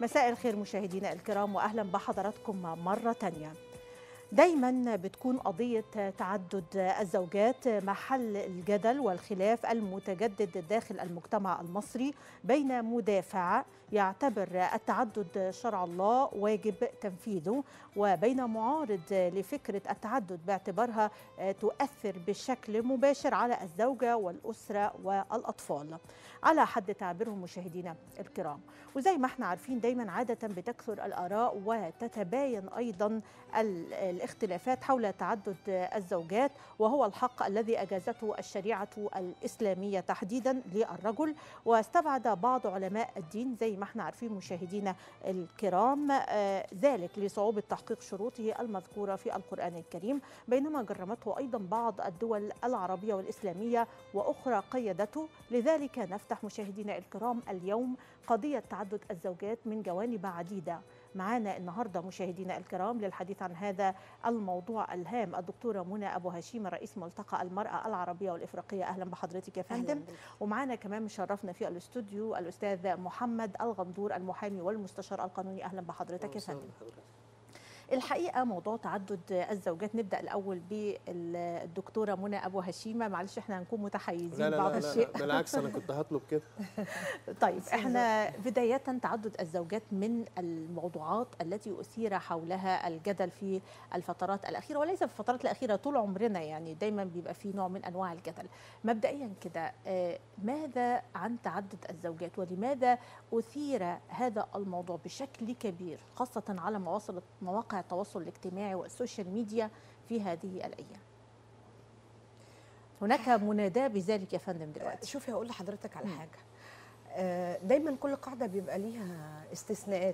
مساء الخير مشاهدينا الكرام واهلا بحضراتكم مره تانية دايما بتكون قضية تعدد الزوجات محل الجدل والخلاف المتجدد داخل المجتمع المصري بين مدافع يعتبر التعدد شرع الله واجب تنفيذه وبين معارض لفكرة التعدد باعتبارها تؤثر بشكل مباشر على الزوجة والأسرة والأطفال على حد تعبيرهم مشاهدينا الكرام وزي ما احنا عارفين دايما عادة بتكثر الآراء وتتباين أيضا الاختلافات حول تعدد الزوجات وهو الحق الذي أجازته الشريعة الإسلامية تحديدا للرجل واستبعد بعض علماء الدين زي ما احنا عارفين مشاهدينا الكرام ذلك لصعوبة تحقيق شروطه المذكورة في القرآن الكريم بينما جرمته أيضا بعض الدول العربية والإسلامية وأخرى قيدته لذلك نفتح مشاهدينا الكرام اليوم قضية تعدد الزوجات من جوانب عديدة معانا النهارده مشاهدينا الكرام للحديث عن هذا الموضوع الهام الدكتوره منى ابو هشيم رئيس ملتقى المراه العربيه والافريقيه اهلا بحضرتك يا فندم ومعانا كمان مشرفنا في الاستوديو الاستاذ محمد الغندور المحامي والمستشار القانوني اهلا بحضرتك يا فندم الحقيقه موضوع تعدد الزوجات نبدا الاول بالدكتوره منى ابو هشيمه معلش احنا هنكون متحيزين لا لا بعض لا الشيء لا بالعكس انا كنت هطلب كده طيب احنا بدايه تعدد الزوجات من الموضوعات التي اثير حولها الجدل في الفترات الاخيره وليس في الفترات الاخيره طول عمرنا يعني دايما بيبقى في نوع من انواع الجدل مبدئيا كده ماذا عن تعدد الزوجات ولماذا اثير هذا الموضوع بشكل كبير خاصه على مواصل مواقع التواصل الاجتماعي والسوشيال ميديا في هذه الايام هناك مناداه بذلك يا فندم دلوقتي شوفي هقول لحضرتك على حاجه دايما كل قاعده بيبقى ليها استثناءات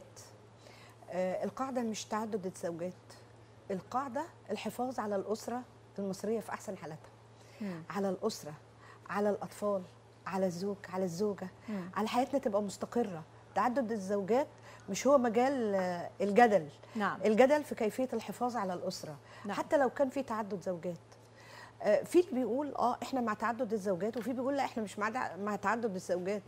القاعده مش تعدد الزوجات القاعده الحفاظ على الاسره المصريه في احسن حالاتها على الاسره على الاطفال على الزوج على الزوجه مم. على حياتنا تبقى مستقره تعدد الزوجات مش هو مجال الجدل نعم. الجدل في كيفيه الحفاظ على الاسره نعم. حتى لو كان في تعدد زوجات في بيقول اه احنا مع تعدد الزوجات وفي بيقول لا احنا مش مع مع تعدد الزوجات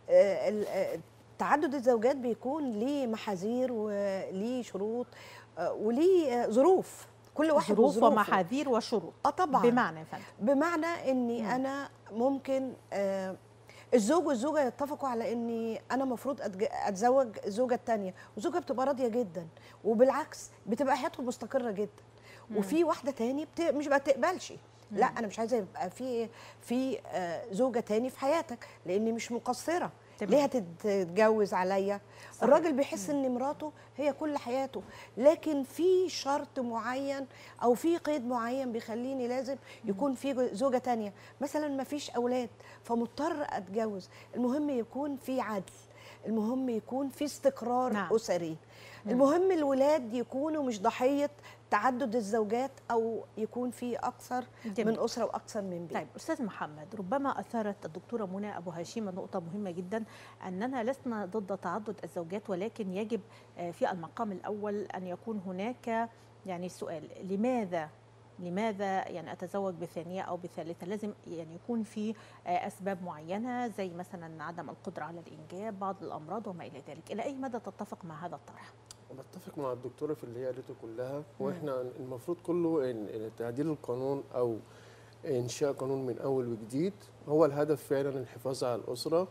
آه تعدد الزوجات بيكون ليه محاذير وليه شروط آه وليه ظروف كل واحد ظروف ومحاذير وشروط اه طبعا بمعنى يا فندم بمعنى اني مم. انا ممكن آه الزوج والزوجه يتفقوا على اني انا المفروض اتزوج الزوجه الثانيه والزوجه بتبقى راضيه جدا وبالعكس بتبقى حياتهم مستقره جدا مم. وفي واحده تاني بت... مش بتقبلش لا انا مش عايزه يبقى في في زوجه تاني في حياتك لاني مش مقصره تمام. ليه هتتجوز عليا الراجل بيحس ان مراته هي كل حياته لكن في شرط معين او في قيد معين بيخليني لازم يكون في زوجه تانية مثلا ما فيش اولاد فمضطر اتجوز المهم يكون في عدل المهم يكون في استقرار نعم. اسري المهم الولاد يكونوا مش ضحيه تعدد الزوجات او يكون في اكثر جميل. من اسره واكثر من بيت طيب استاذ محمد ربما اثارت الدكتوره منى ابو هشيم نقطه مهمه جدا اننا لسنا ضد تعدد الزوجات ولكن يجب في المقام الاول ان يكون هناك يعني سؤال لماذا لماذا يعني اتزوج بثانيه او بثالثه لازم يعني يكون في اسباب معينه زي مثلا عدم القدره على الانجاب بعض الامراض وما الى ذلك الى اي مدى تتفق مع هذا الطرح بتفق مع الدكتوره في اللي هي قالته كلها واحنا المفروض كله ان تعديل القانون او انشاء قانون من اول وجديد هو الهدف فعلا الحفاظ على الاسره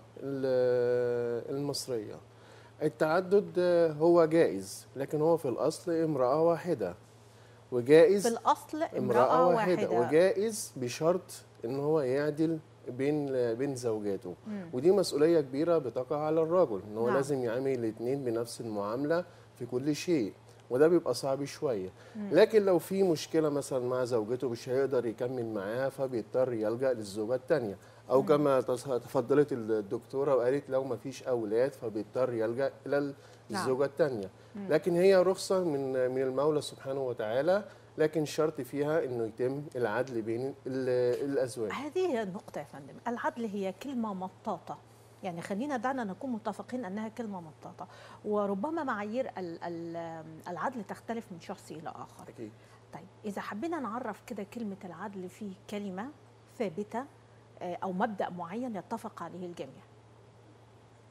المصريه التعدد هو جائز لكن هو في الاصل امراه واحده وجائز في الاصل امراه واحده, واحدة. وجائز بشرط ان هو يعدل بين بين زوجاته مم. ودي مسؤوليه كبيره بتقع على الرجل ان هو نعم. لازم يعامل الاثنين بنفس المعامله في كل شيء وده بيبقى صعب شويه مم. لكن لو في مشكله مثلا مع زوجته مش هيقدر يكمل معاها فبيضطر يلجا للزوجه الثانيه او مم. كما تفضلت الدكتوره وقالت لو ما فيش اولاد فبيضطر يلجا الى الزوجه الثانيه لكن هي رخصه من من المولى سبحانه وتعالى لكن شرط فيها انه يتم العدل بين الازواج هذه هي النقطه يا فندم العدل هي كلمه مطاطه يعني خلينا دعنا نكون متفقين انها كلمه مطاطه وربما معايير العدل تختلف من شخص الى اخر اكيد طيب اذا حبينا نعرف كده كلمه العدل في كلمه ثابته او مبدا معين يتفق عليه الجميع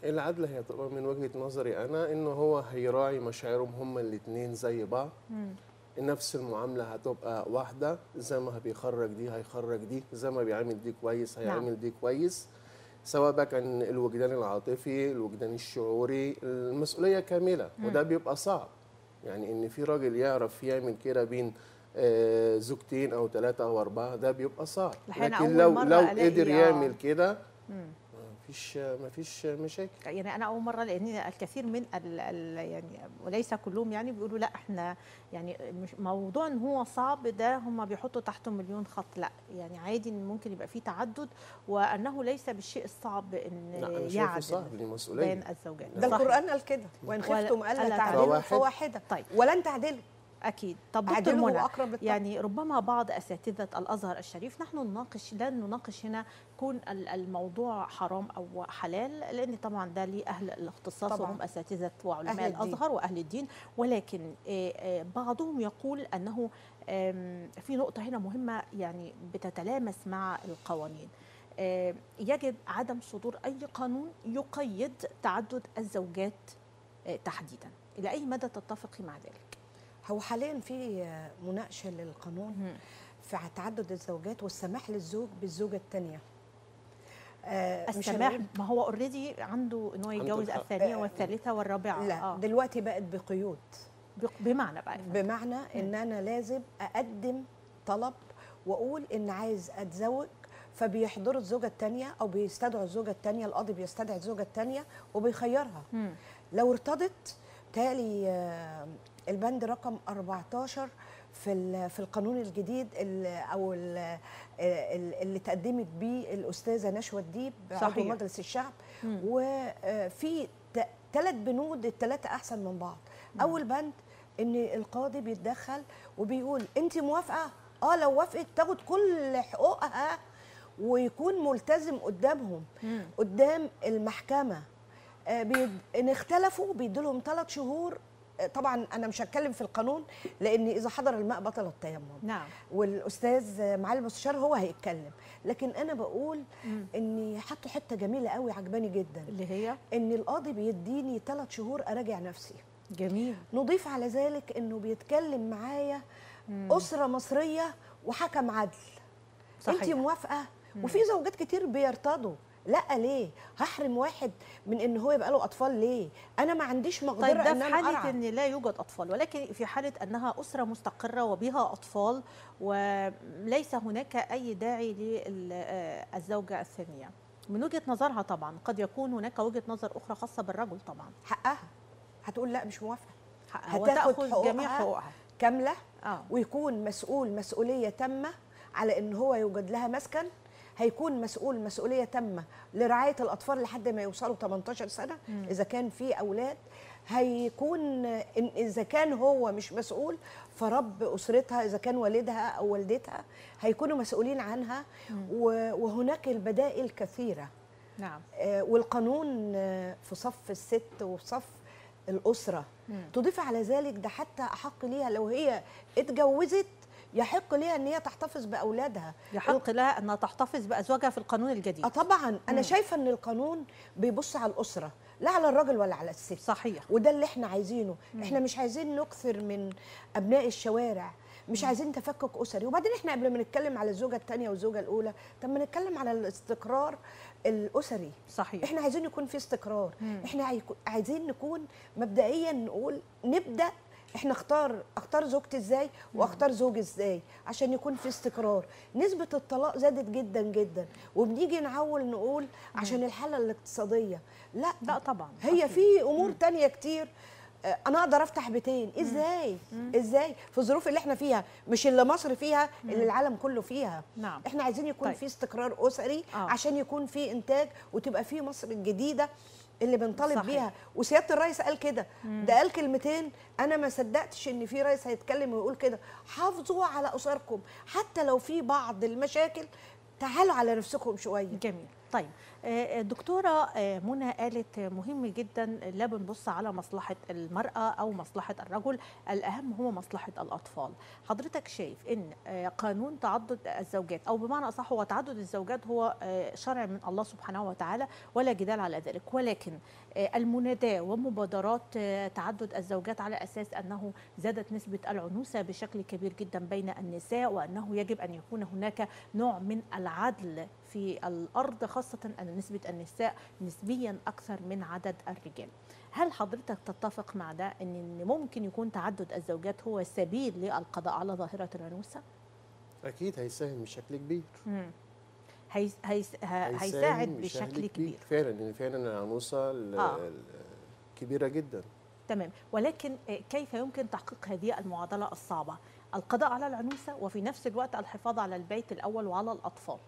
العدل هتبقى من وجهه نظري انا ان هو هيراعي مشاعرهم هما الاثنين زي بعض مم. نفس المعامله هتبقى واحده زي ما بيخرج دي هيخرج دي زي ما بيعامل دي كويس هيعامل نعم. دي كويس سواء بقى كان الوجدان العاطفي الوجدان الشعوري المسؤوليه كامله وده بيبقى صعب يعني ان في راجل يعرف يعمل كده بين آه، زوجتين او ثلاثه او اربعه ده بيبقى صعب الحقيقة لكن أول لو مرة لو ألاقي قدر آه. يعمل كده مم. مفيش مفيش مشاكل يعني انا اول مره لان الكثير من ال ال يعني وليس كلهم يعني بيقولوا لا احنا يعني مش موضوع ان هو صعب ده هم بيحطوا تحته مليون خط لا يعني عادي ان ممكن يبقى فيه تعدد وانه ليس بالشيء الصعب ان لا انا شايفه يعدل صعب دي مسؤوليه بين الزوجين ده صحيح. القران قال كده وان ولا- خفتم الا ألا تعدلوا تعدلوا. فواحده طيب ولن تعدلوا اكيد طب دكتور عدلوا منى هو اقرب للتقوى يعني ربما بعض اساتذه الازهر الشريف نحن نناقش لا نناقش هنا كون ال- الموضوع حرام او حلال لان طبعا ده ليه اهل الاختصاص طبعاً. وهم اساتذه وعلماء أهل الدين. الازهر واهل الدين ولكن آه، آه، بعضهم يقول انه آم، في نقطه هنا مهمه يعني بتتلامس مع القوانين آه، يجب عدم صدور اي قانون يقيد تعدد الزوجات آه، تحديدا الى اي مدى تتفقي مع ذلك هو حاليا في مناقشه للقانون في تعدد الزوجات والسماح للزوج بالزوجه الثانيه السماح ما هو اوريدي عنده ان هو عنده يتجوز الحق. الثانيه آه، والثالثه والرابعه لا آه. دلوقتي بقت بقيود بق- بمعنى بقى بمعنى ان انا لازم اقدم طلب واقول ان عايز اتزوج فبيحضروا الزوجه الثانيه او بيستدعوا الزوجه الثانيه القاضي بيستدعي الزوجه الثانيه وبيخيرها مم. لو ارتضت تالي آه، البند رقم 14 في ال- في القانون الجديد ال- او ال- ال- اللي تقدمت بيه الاستاذه نشوى الديب عضو صحيح. مجلس الشعب مم. وفي ثلاث بنود الثلاثه احسن من بعض اول بند ان القاضي بيتدخل وبيقول انت موافقه اه لو وافقت تاخد كل حقوقها ويكون ملتزم قدامهم مم. قدام المحكمه آه، بيد... ان اختلفوا بيدوا لهم ثلاث شهور آه، طبعا انا مش هتكلم في القانون لان اذا حضر الماء بطل التيمم نعم والاستاذ آه، معالي المستشار هو هيتكلم لكن انا بقول مم. اني حطوا حته جميله قوي عجباني جدا اللي هي ان القاضي بيديني ثلاث شهور اراجع نفسي جميل نضيف على ذلك انه بيتكلم معايا مم. اسره مصريه وحكم عدل صحيح. انت موافقه وفي زوجات كتير بيرتضوا لا ليه هحرم واحد من ان هو يبقى له اطفال ليه انا ما عنديش مقدره طيب ده ان في انا حالة أرعى. ان لا يوجد اطفال ولكن في حالة انها اسرة مستقرة وبها اطفال وليس هناك اي داعي للزوجة الثانية من وجهة نظرها طبعا قد يكون هناك وجهة نظر اخرى خاصة بالرجل طبعا حقها هتقول لا مش موافقه حقها هتاخد وتأخذ جميع حقوقها. حقوقها كامله اه ويكون مسؤول مسؤوليه تامه على ان هو يوجد لها مسكن هيكون مسؤول مسؤوليه تامه لرعايه الاطفال لحد ما يوصلوا 18 سنه مم. اذا كان في اولاد هيكون إن اذا كان هو مش مسؤول فرب اسرتها اذا كان والدها او والدتها هيكونوا مسؤولين عنها مم. و- وهناك البدائل كثيره نعم آه، والقانون آه، في صف الست وفي صف الأسرة مم. تضيف على ذلك ده حتى أحق ليها لو هي اتجوزت يحق ليها ان هي تحتفظ باولادها يحق لها انها تحتفظ بازواجها في القانون اه الجديد طبعا انا مم. شايفه ان القانون بيبص على الاسره لا على الراجل ولا على الست صحيح وده اللي احنا عايزينه مم. احنا مش عايزين نكثر من ابناء الشوارع مش عايزين تفكك اسري وبعدين احنا قبل ما نتكلم على الزوجه الثانيه والزوجه الاولى طب ما نتكلم على الاستقرار الاسري صحيح احنا عايزين يكون في استقرار مم. احنا عايكو- عايزين نكون مبدئيا نقول نبدا احنا اختار اختار زوجتي ازاي واختار زوجي ازاي عشان يكون في استقرار نسبه الطلاق زادت جدا جدا وبنيجي نعول نقول عشان الحاله الاقتصاديه لا لا طبعا هي أكيد. في امور تانية كتير آه، انا اقدر افتح بيتين ازاي ازاي في الظروف اللي احنا فيها مش اللي مصر فيها اللي العالم كله فيها نعم احنا عايزين يكون طيب. في استقرار اسري آه. عشان يكون في انتاج وتبقى في مصر الجديده اللي بنطالب صحيح. بيها وسياده الرئيس قال كده ده قال كلمتين انا ما صدقتش ان في رئيس هيتكلم ويقول كده حافظوا على اسركم حتى لو في بعض المشاكل تعالوا على نفسكم شويه جميل طيب آه، دكتورة آه، منى قالت مهم جدا لا بنبص على مصلحة المرأة أو مصلحة الرجل الأهم هو مصلحة الأطفال حضرتك شايف أن آه، قانون تعدد الزوجات أو بمعنى أصح هو تعدد الزوجات هو آه، شرع من الله سبحانه وتعالى ولا جدال على ذلك ولكن آه، المناداة ومبادرات آه، تعدد الزوجات على أساس أنه زادت نسبة العنوسة بشكل كبير جدا بين النساء وأنه يجب أن يكون هناك نوع من العدل في الأرض خاصة أن نسبة النساء نسبيا أكثر من عدد الرجال هل حضرتك تتفق مع ده أن ممكن يكون تعدد الزوجات هو سبيل للقضاء على ظاهرة العنوسة؟ اكيد هيساهم بشكل كبير مم. هيس هيس ه- هيساهم هيساعد بشكل كبير فعلا ان فعلا العنوسه ال- آه. ال- كبيره جدا تمام ولكن آه، كيف يمكن تحقيق هذه المعادلة الصعبة القضاء على العنوسة وفي نفس الوقت الحفاظ على البيت الأول وعلى الأطفال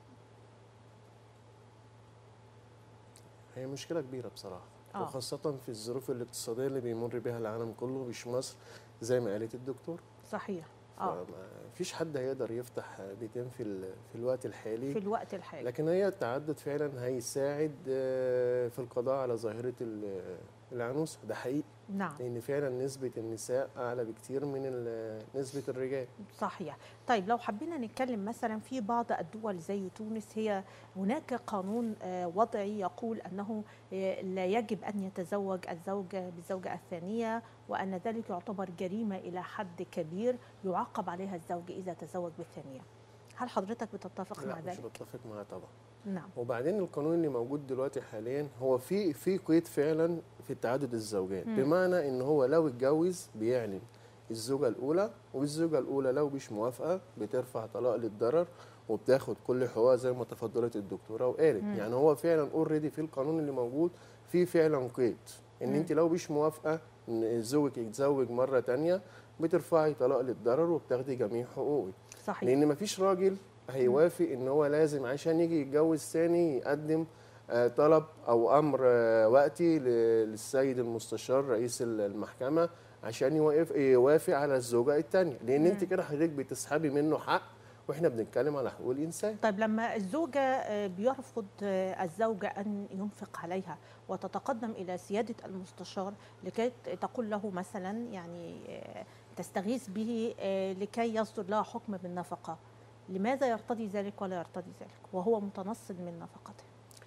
هي مشكله كبيره بصراحه آه. وخاصه في الظروف الاقتصاديه اللي بيمر بها العالم كله مش مصر زي ما قالت الدكتور صحيح اه فما فيش حد هيقدر يفتح بيتين في ال- في الوقت الحالي في الوقت الحالي لكن هي التعدد فعلا هيساعد آه، في القضاء على ظاهره ال- العنوسه ده حقيقي نعم لان فعلا نسبه النساء اعلى بكتير من ال- نسبه الرجال صحيح طيب لو حبينا نتكلم مثلا في بعض الدول زي تونس هي هناك قانون آه، وضعي يقول أنه آه، لا يجب أن يتزوج الزوج بالزوجة الثانية وأن ذلك يعتبر جريمة إلى حد كبير يعاقب عليها الزوج إذا تزوج بالثانية هل حضرتك بتتفق لا مع مش ذلك؟ بتفق معاه طبعا نعم وبعدين القانون اللي موجود دلوقتي حاليا هو في في قيد فعلا في تعدد الزوجات مم. بمعنى ان هو لو اتجوز بيعلن الزوجه الاولى والزوجه الاولى لو مش موافقه بترفع طلاق للضرر وبتاخد كل حقوقها زي ما تفضلت الدكتوره وقالت مم. يعني هو فعلا اوريدي في القانون اللي موجود في فعلا قيد ان مم. انت لو مش موافقه ان زوجك يتزوج مره تانية بترفعي طلاق للضرر وبتاخدي جميع حقوقك صحيح لان مفيش راجل هيوافق ان هو لازم عشان يجي يتجوز ثاني يقدم آه، طلب او امر آه، وقتي ل- للسيد المستشار رئيس ال- المحكمه عشان يوافق يوافق على الزوجه الثانيه لان انت كده حضرتك بتسحبي منه حق واحنا بنتكلم على حقوق الانسان طيب لما الزوجة آه، بيرفض آه، الزوجة أن ينفق عليها وتتقدم إلى سيادة المستشار لكي تقول له مثلا يعني آه، تستغيث به آه، لكي يصدر لها حكم بالنفقة لماذا يرتضي ذلك ولا يرتضي ذلك وهو متنصل من نفقته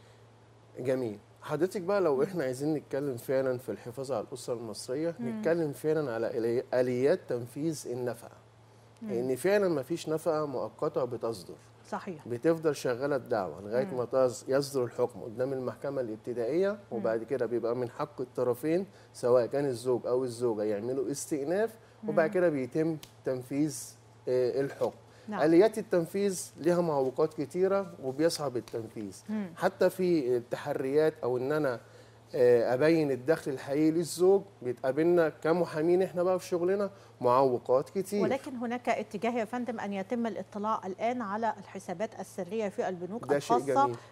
جميل حضرتك بقى لو احنا عايزين نتكلم فعلا في الحفاظ على الاسره المصريه مم. نتكلم فعلا على آلي- اليات تنفيذ النفقه لان فعلا مفيش نفقه مؤقته بتصدر صحيح بتفضل شغاله الدعوه لغايه مم. ما تز- يصدر الحكم قدام المحكمه الابتدائيه وبعد كده بيبقى من حق الطرفين سواء كان الزوج او الزوجه يعملوا استئناف وبعد كده بيتم تنفيذ آه، الحكم نعم. اليات التنفيذ لها معوقات كتيره وبيصعب التنفيذ مم. حتى في التحريات او ان انا آه، ابين الدخل الحقيقي للزوج بيتقابلنا كمحامين احنا بقى في شغلنا معوقات كتير ولكن هناك اتجاه يا فندم أن يتم الاطلاع الآن على الحسابات السرية في البنوك ده شيء الخاصة جميل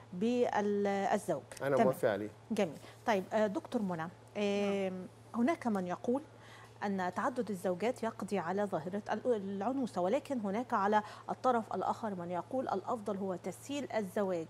بالزوج انا تمام. موافق عليه جميل طيب آه، دكتور منى آم، هناك من يقول أن تعدد الزوجات يقضي على ظاهرة ال- العنوسة ولكن هناك على الطرف الآخر من يقول الأفضل هو تسهيل الزواج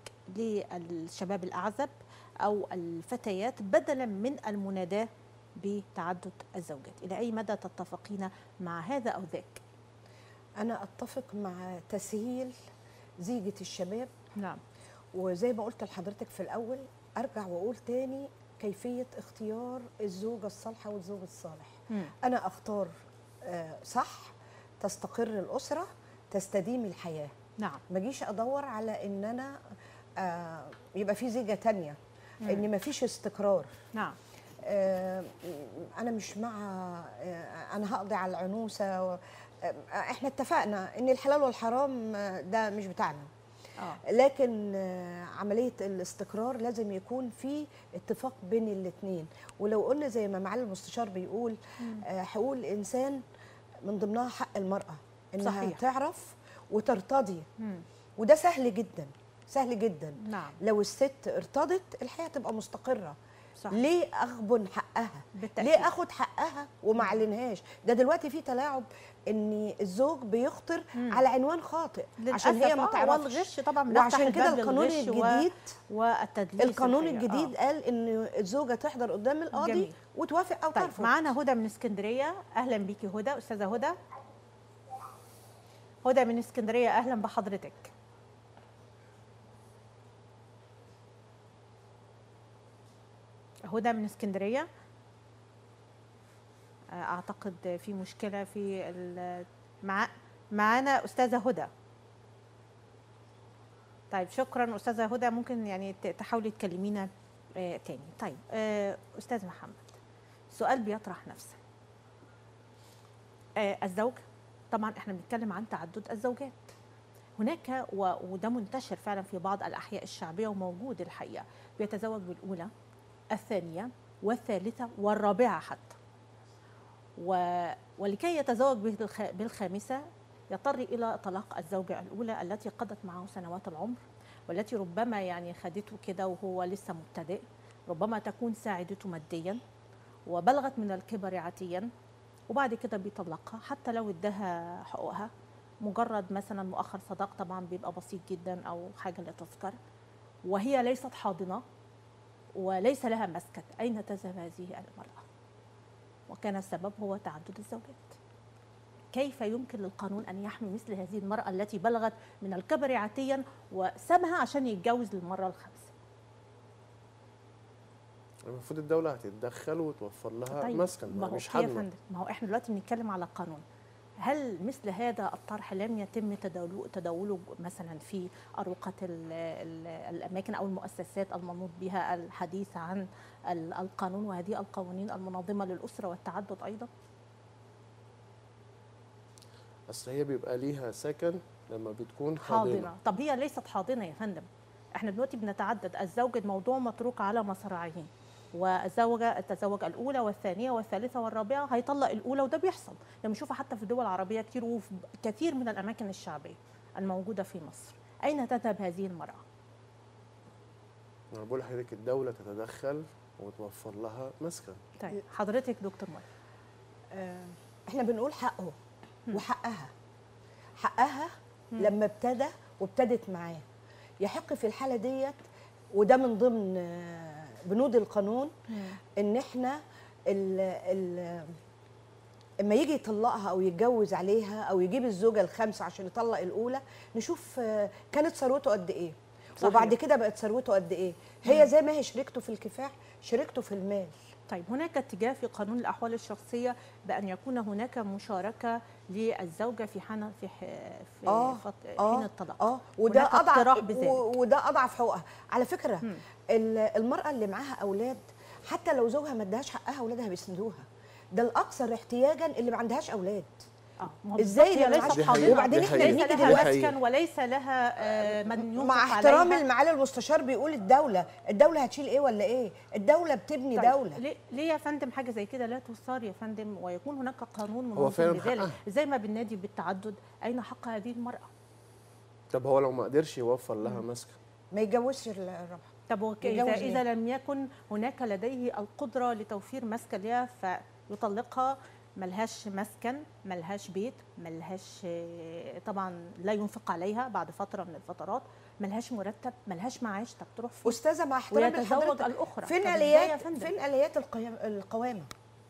للشباب الأعزب أو الفتيات بدلا من المناداة بتعدد الزوجات إلى أي مدى تتفقين مع هذا أو ذاك انا اتفق مع تسهيل زيجة الشباب نعم وزي ما قلت لحضرتك في الاول ارجع واقول تاني كيفيه اختيار الزوجه الصالحه والزوج الصالح مم. انا اختار آه، صح تستقر الاسره تستديم الحياه نعم ما اجيش ادور على ان انا آه، يبقى في زيجه تانية ان ما فيش استقرار نعم آه، انا مش مع آه، انا هقضي على العنوسه و- آه، احنا اتفقنا ان الحلال والحرام آه، ده مش بتاعنا آه. لكن آه، عمليه الاستقرار لازم يكون في اتفاق بين الاثنين ولو قلنا زي ما معالي المستشار بيقول آه، حقوق الانسان من ضمنها حق المراه انها صحيح. صحيح. تعرف وترتضي مم. وده سهل جدا سهل جدا نعم لو الست ارتضت الحياه تبقى مستقره صح. ليه اغبن حقها بالتأكيد. ليه اخد حقها وما اعلنهاش ده دلوقتي في تلاعب ان الزوج بيخطر على عنوان خاطئ عشان هي للأسف، ما آه، تعرفش والغش طبعا بنفتح وعشان كده الباب القانون للغش و- الجديد والتدليس القانون الحقيقة. الجديد آه. قال ان الزوجه تحضر قدام القاضي جميل. وتوافق او طيب ترفض معانا هدى من اسكندريه اهلا بيكي هدى استاذه هدى هدى من اسكندريه اهلا بحضرتك هدى من اسكندريه آه، اعتقد في مشكله في ال- مع معانا استاذه هدى طيب شكرا استاذه هدى ممكن يعني ت- تحاولي تكلمينا آه، تاني طيب آه، استاذ محمد سؤال بيطرح نفسه آه، الزوج طبعا احنا بنتكلم عن تعدد الزوجات هناك و- وده منتشر فعلا في بعض الاحياء الشعبيه وموجود الحقيقه بيتزوج بالاولى الثانيه والثالثه والرابعه حتى و... ولكي يتزوج بالخ... بالخامسه يضطر الى طلاق الزوجه الاولى التي قضت معه سنوات العمر والتي ربما يعني خدته كده وهو لسه مبتدئ ربما تكون ساعدته ماديا وبلغت من الكبر عتيا وبعد كده بيطلقها حتى لو اداها حقوقها مجرد مثلا مؤخر صداق طبعا بيبقى بسيط جدا او حاجه لا تذكر وهي ليست حاضنه وليس لها مسكن اين تذهب هذه المراه وكان السبب هو تعدد الزوجات كيف يمكن للقانون ان يحمي مثل هذه المراه التي بلغت من الكبر عتيا وسابها عشان يتجوز للمره الخامسه المفروض الدوله هتتدخل وتوفر لها طيب مسكن ما هو مش في يا حل فندم ما هو احنا دلوقتي بنتكلم على قانون هل مثل هذا الطرح لم يتم تداوله, تداوله مثلا في أروقة ال ال الأماكن أو المؤسسات المنوط بها الحديث عن ال- القانون وهذه القوانين المنظمة للأسرة والتعدد أيضا؟ اصل هي بيبقى ليها سكن لما بتكون حاضنه, حاضنة طب هي ليست حاضنة يا فندم احنا دلوقتي بنتعدد الزوج الموضوع متروك على مصراعيه والزوجة تتزوج الأولى والثانية والثالثة والرابعة هيطلق الأولى وده بيحصل لما نشوفها حتى في الدول العربية كتير وفي كثير من الأماكن الشعبية الموجودة في مصر أين تذهب هذه المرأة؟ انا بقول لحضرتك الدوله تتدخل وتوفر لها مسكن طيب حضرتك دكتور مال آه، احنا بنقول حقه وحقها حقها لما ابتدى وابتدت معاه يحق في الحاله ديت وده من ضمن آه، بنود القانون ان احنا ال ال اما يجي يطلقها او يتجوز عليها او يجيب الزوجه الخامسه عشان يطلق الاولى نشوف آه، كانت ثروته قد ايه صحيح. وبعد كده بقت ثروته قد ايه هي زي ما هي شريكته في الكفاح شريكته في المال طيب هناك اتجاه في قانون الأحوال الشخصية بأن يكون هناك مشاركة للزوجة في حين في ح- في آه، فط- آه، حين الطلاق اه وده هناك اقتراح اضعف بذلك. و- وده اضعف حقوقها على فكره ال- المراه اللي معاها اولاد حتى لو زوجها ما اداهاش حقها اولادها بيسندوها ده الاكثر احتياجا اللي ما عندهاش اولاد اه ما هو إزاي بالظبط هي لما ليست عاد- حاضنة وبعدين إحنا ليس نيجي لها دلوقتي- مسكن وليس لها آه، من ينفق مع احترام عليها. المعالي المستشار بيقول الدوله الدوله هتشيل ايه ولا ايه الدوله بتبني طيب، دوله ليه ليه يا فندم حاجه زي كده لا تثار يا فندم ويكون هناك قانون هو منظم فعلا لذلك حقها. زي ما بننادي بالتعدد اين حق هذه المراه طب هو لو ما قدرش يوفر لها مسكن ما يتجوزش الرابعه طب وك- يتجوز اذا ليه؟ اذا لم يكن هناك لديه القدره لتوفير مسكن لها فيطلقها ملهاش مسكن ملهاش بيت ملهاش آه، طبعا لا ينفق عليها بعد فتره من الفترات ملهاش مرتب ملهاش معاش طب تروح فين استاذه مع احترامي ويتزوج لحضرتك الاخرى فين طب إزاي يا اليات فندم؟ فين اليات القيام القوامه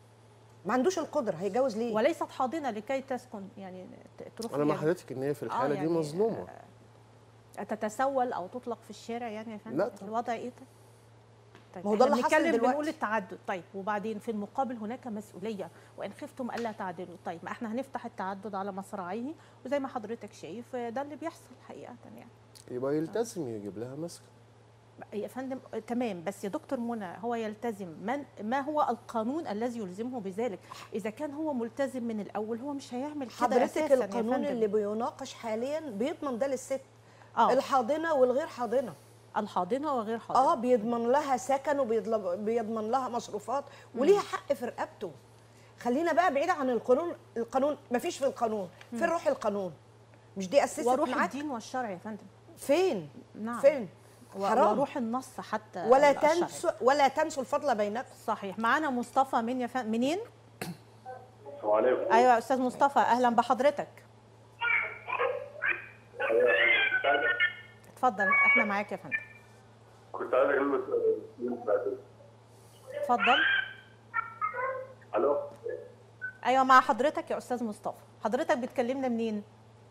ما عندوش القدره هيتجوز ليه وليست حاضنه لكي تسكن يعني ت- تروح انا مع يعني حضرتك ان هي في الحاله يعني، دي مظلومه آه، تتسول او تطلق في الشارع يعني يا فندم لا طبعا. الوضع ايه طيب؟ طيب ما هو ده إحنا اللي حصل بنتكلم دلوقتي. بنقول التعدد طيب وبعدين في المقابل هناك مسؤوليه وان خفتم الا تعدلوا طيب ما احنا هنفتح التعدد على مصراعيه وزي ما حضرتك شايف آه، ده اللي بيحصل حقيقه يعني يبقى يلتزم يجيب لها مسكن يا فندم آه، تمام بس يا دكتور منى هو يلتزم من ما هو القانون الذي يلزمه بذلك اذا كان هو ملتزم من الاول هو مش هيعمل كده حضرتك أساساً يا القانون فندم. اللي بيناقش حاليا بيضمن ده للست اه الحاضنه والغير حاضنه الحاضنه وغير حاضنه اه بيضمن لها سكن وبيضمن لها مصروفات وليها حق في رقبته خلينا بقى بعيد عن القانون القانون مفيش في القانون فين روح القانون مش دي اسست وروح معاك الدين والشرع يا فندم فين نعم فين و- حرام. وروح النص حتى ولا الشرعي. تنسوا ولا تنسوا الفضل بينكم صحيح معانا مصطفى من يف... منين السلام عليكم ايوه يا استاذ مصطفى اهلا بحضرتك اتفضل احنا معاك يا فندم كنت عايز اكلمك اتفضل الو ايوه مع حضرتك يا استاذ مصطفى حضرتك بتكلمنا منين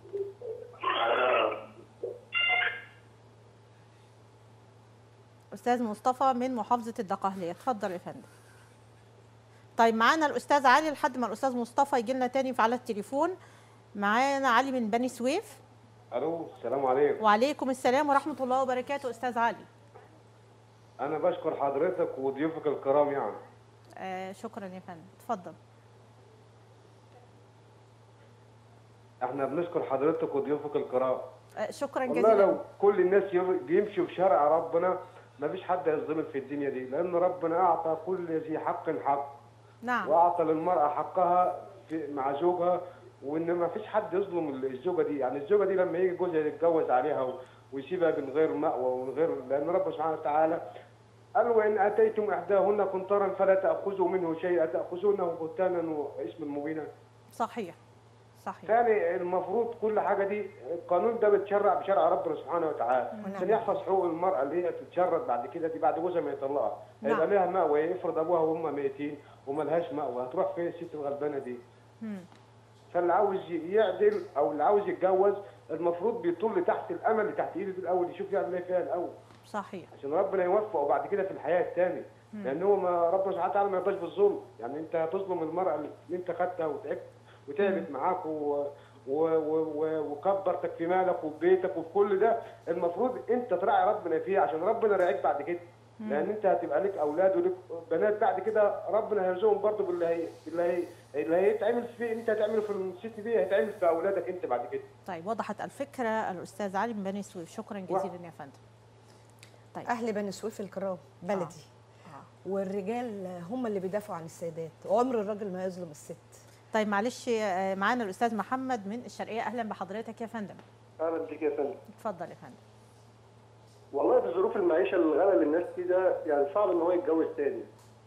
استاذ مصطفى من محافظه الدقهليه اتفضل يا فندم طيب معانا الاستاذ علي لحد ما الاستاذ مصطفى يجي لنا تاني على التليفون معانا علي من بني سويف الو السلام عليكم وعليكم السلام ورحمه الله وبركاته استاذ علي انا بشكر حضرتك وضيوفك الكرام يعني آه شكرا يا فندم اتفضل احنا بنشكر حضرتك وضيوفك الكرام آه شكرا والله جزيلا لو كل الناس يم- يمشوا في شرع ربنا ما فيش حد هيظلم في الدنيا دي لان ربنا اعطى كل ذي حق حق نعم واعطى للمراه حقها في مع زوجها وان ما فيش حد يظلم الزوجه دي يعني الزوجه دي لما يجي جوزها يتجوز عليها و- ويسيبها من غير مأوى ومن غير لان ربنا سبحانه وتعالى قال وان اتيتم احداهن قنطرا فلا تاخذوا منه شيئا تاخذونه بهتانا واسما مبينا صحيح صحيح ثاني المفروض كل حاجه دي القانون ده بيتشرع بشرع ربنا سبحانه وتعالى عشان يحفظ حقوق المراه اللي هي تتشرد بعد كده دي بعد جوزها ما يطلقها نعم. هيبقى لها مأوى يفرض ابوها وهم ميتين وما لهاش مأوى هتروح فين الست الغلبانه دي مم. فاللي عاوز يعدل او اللي عاوز يتجوز المفروض بيطل تحت الامل اللي تحت ايده الاول يشوف يعمل ايه فيها الاول صحيح عشان ربنا يوفقه بعد كده في الحياه الثانيه لان هو ما ربنا سبحانه وتعالى ما يرضاش بالظلم يعني انت هتظلم المراه اللي انت خدتها وتعبت وتعبت معاك و... و... و... و... وكبرتك في مالك وفي بيتك وفي كل ده المفروض انت تراعي ربنا فيه عشان ربنا يراعيك بعد كده لان انت هتبقى لك اولاد ولك بنات بعد كده ربنا هيرزقهم برضه باللي هي... باللي هي... اللي هيتعمل في انت هتعمله في الست دي هيتعمل في اولادك انت بعد كده طيب وضحت الفكره الاستاذ علي من بني سويف شكرا جزيلا يا فندم طيب اهل بني سويف الكرام بلدي آه. والرجال هم اللي بيدافعوا عن السيدات وعمر الراجل ما يظلم الست طيب معلش آه، معانا الاستاذ محمد من الشرقيه اهلا بحضرتك يا فندم اهلا بيك يا فندم اتفضل يا فندم والله في ظروف المعيشه الغلا اللي الناس فيه ده يعني صعب ان هو يتجوز تاني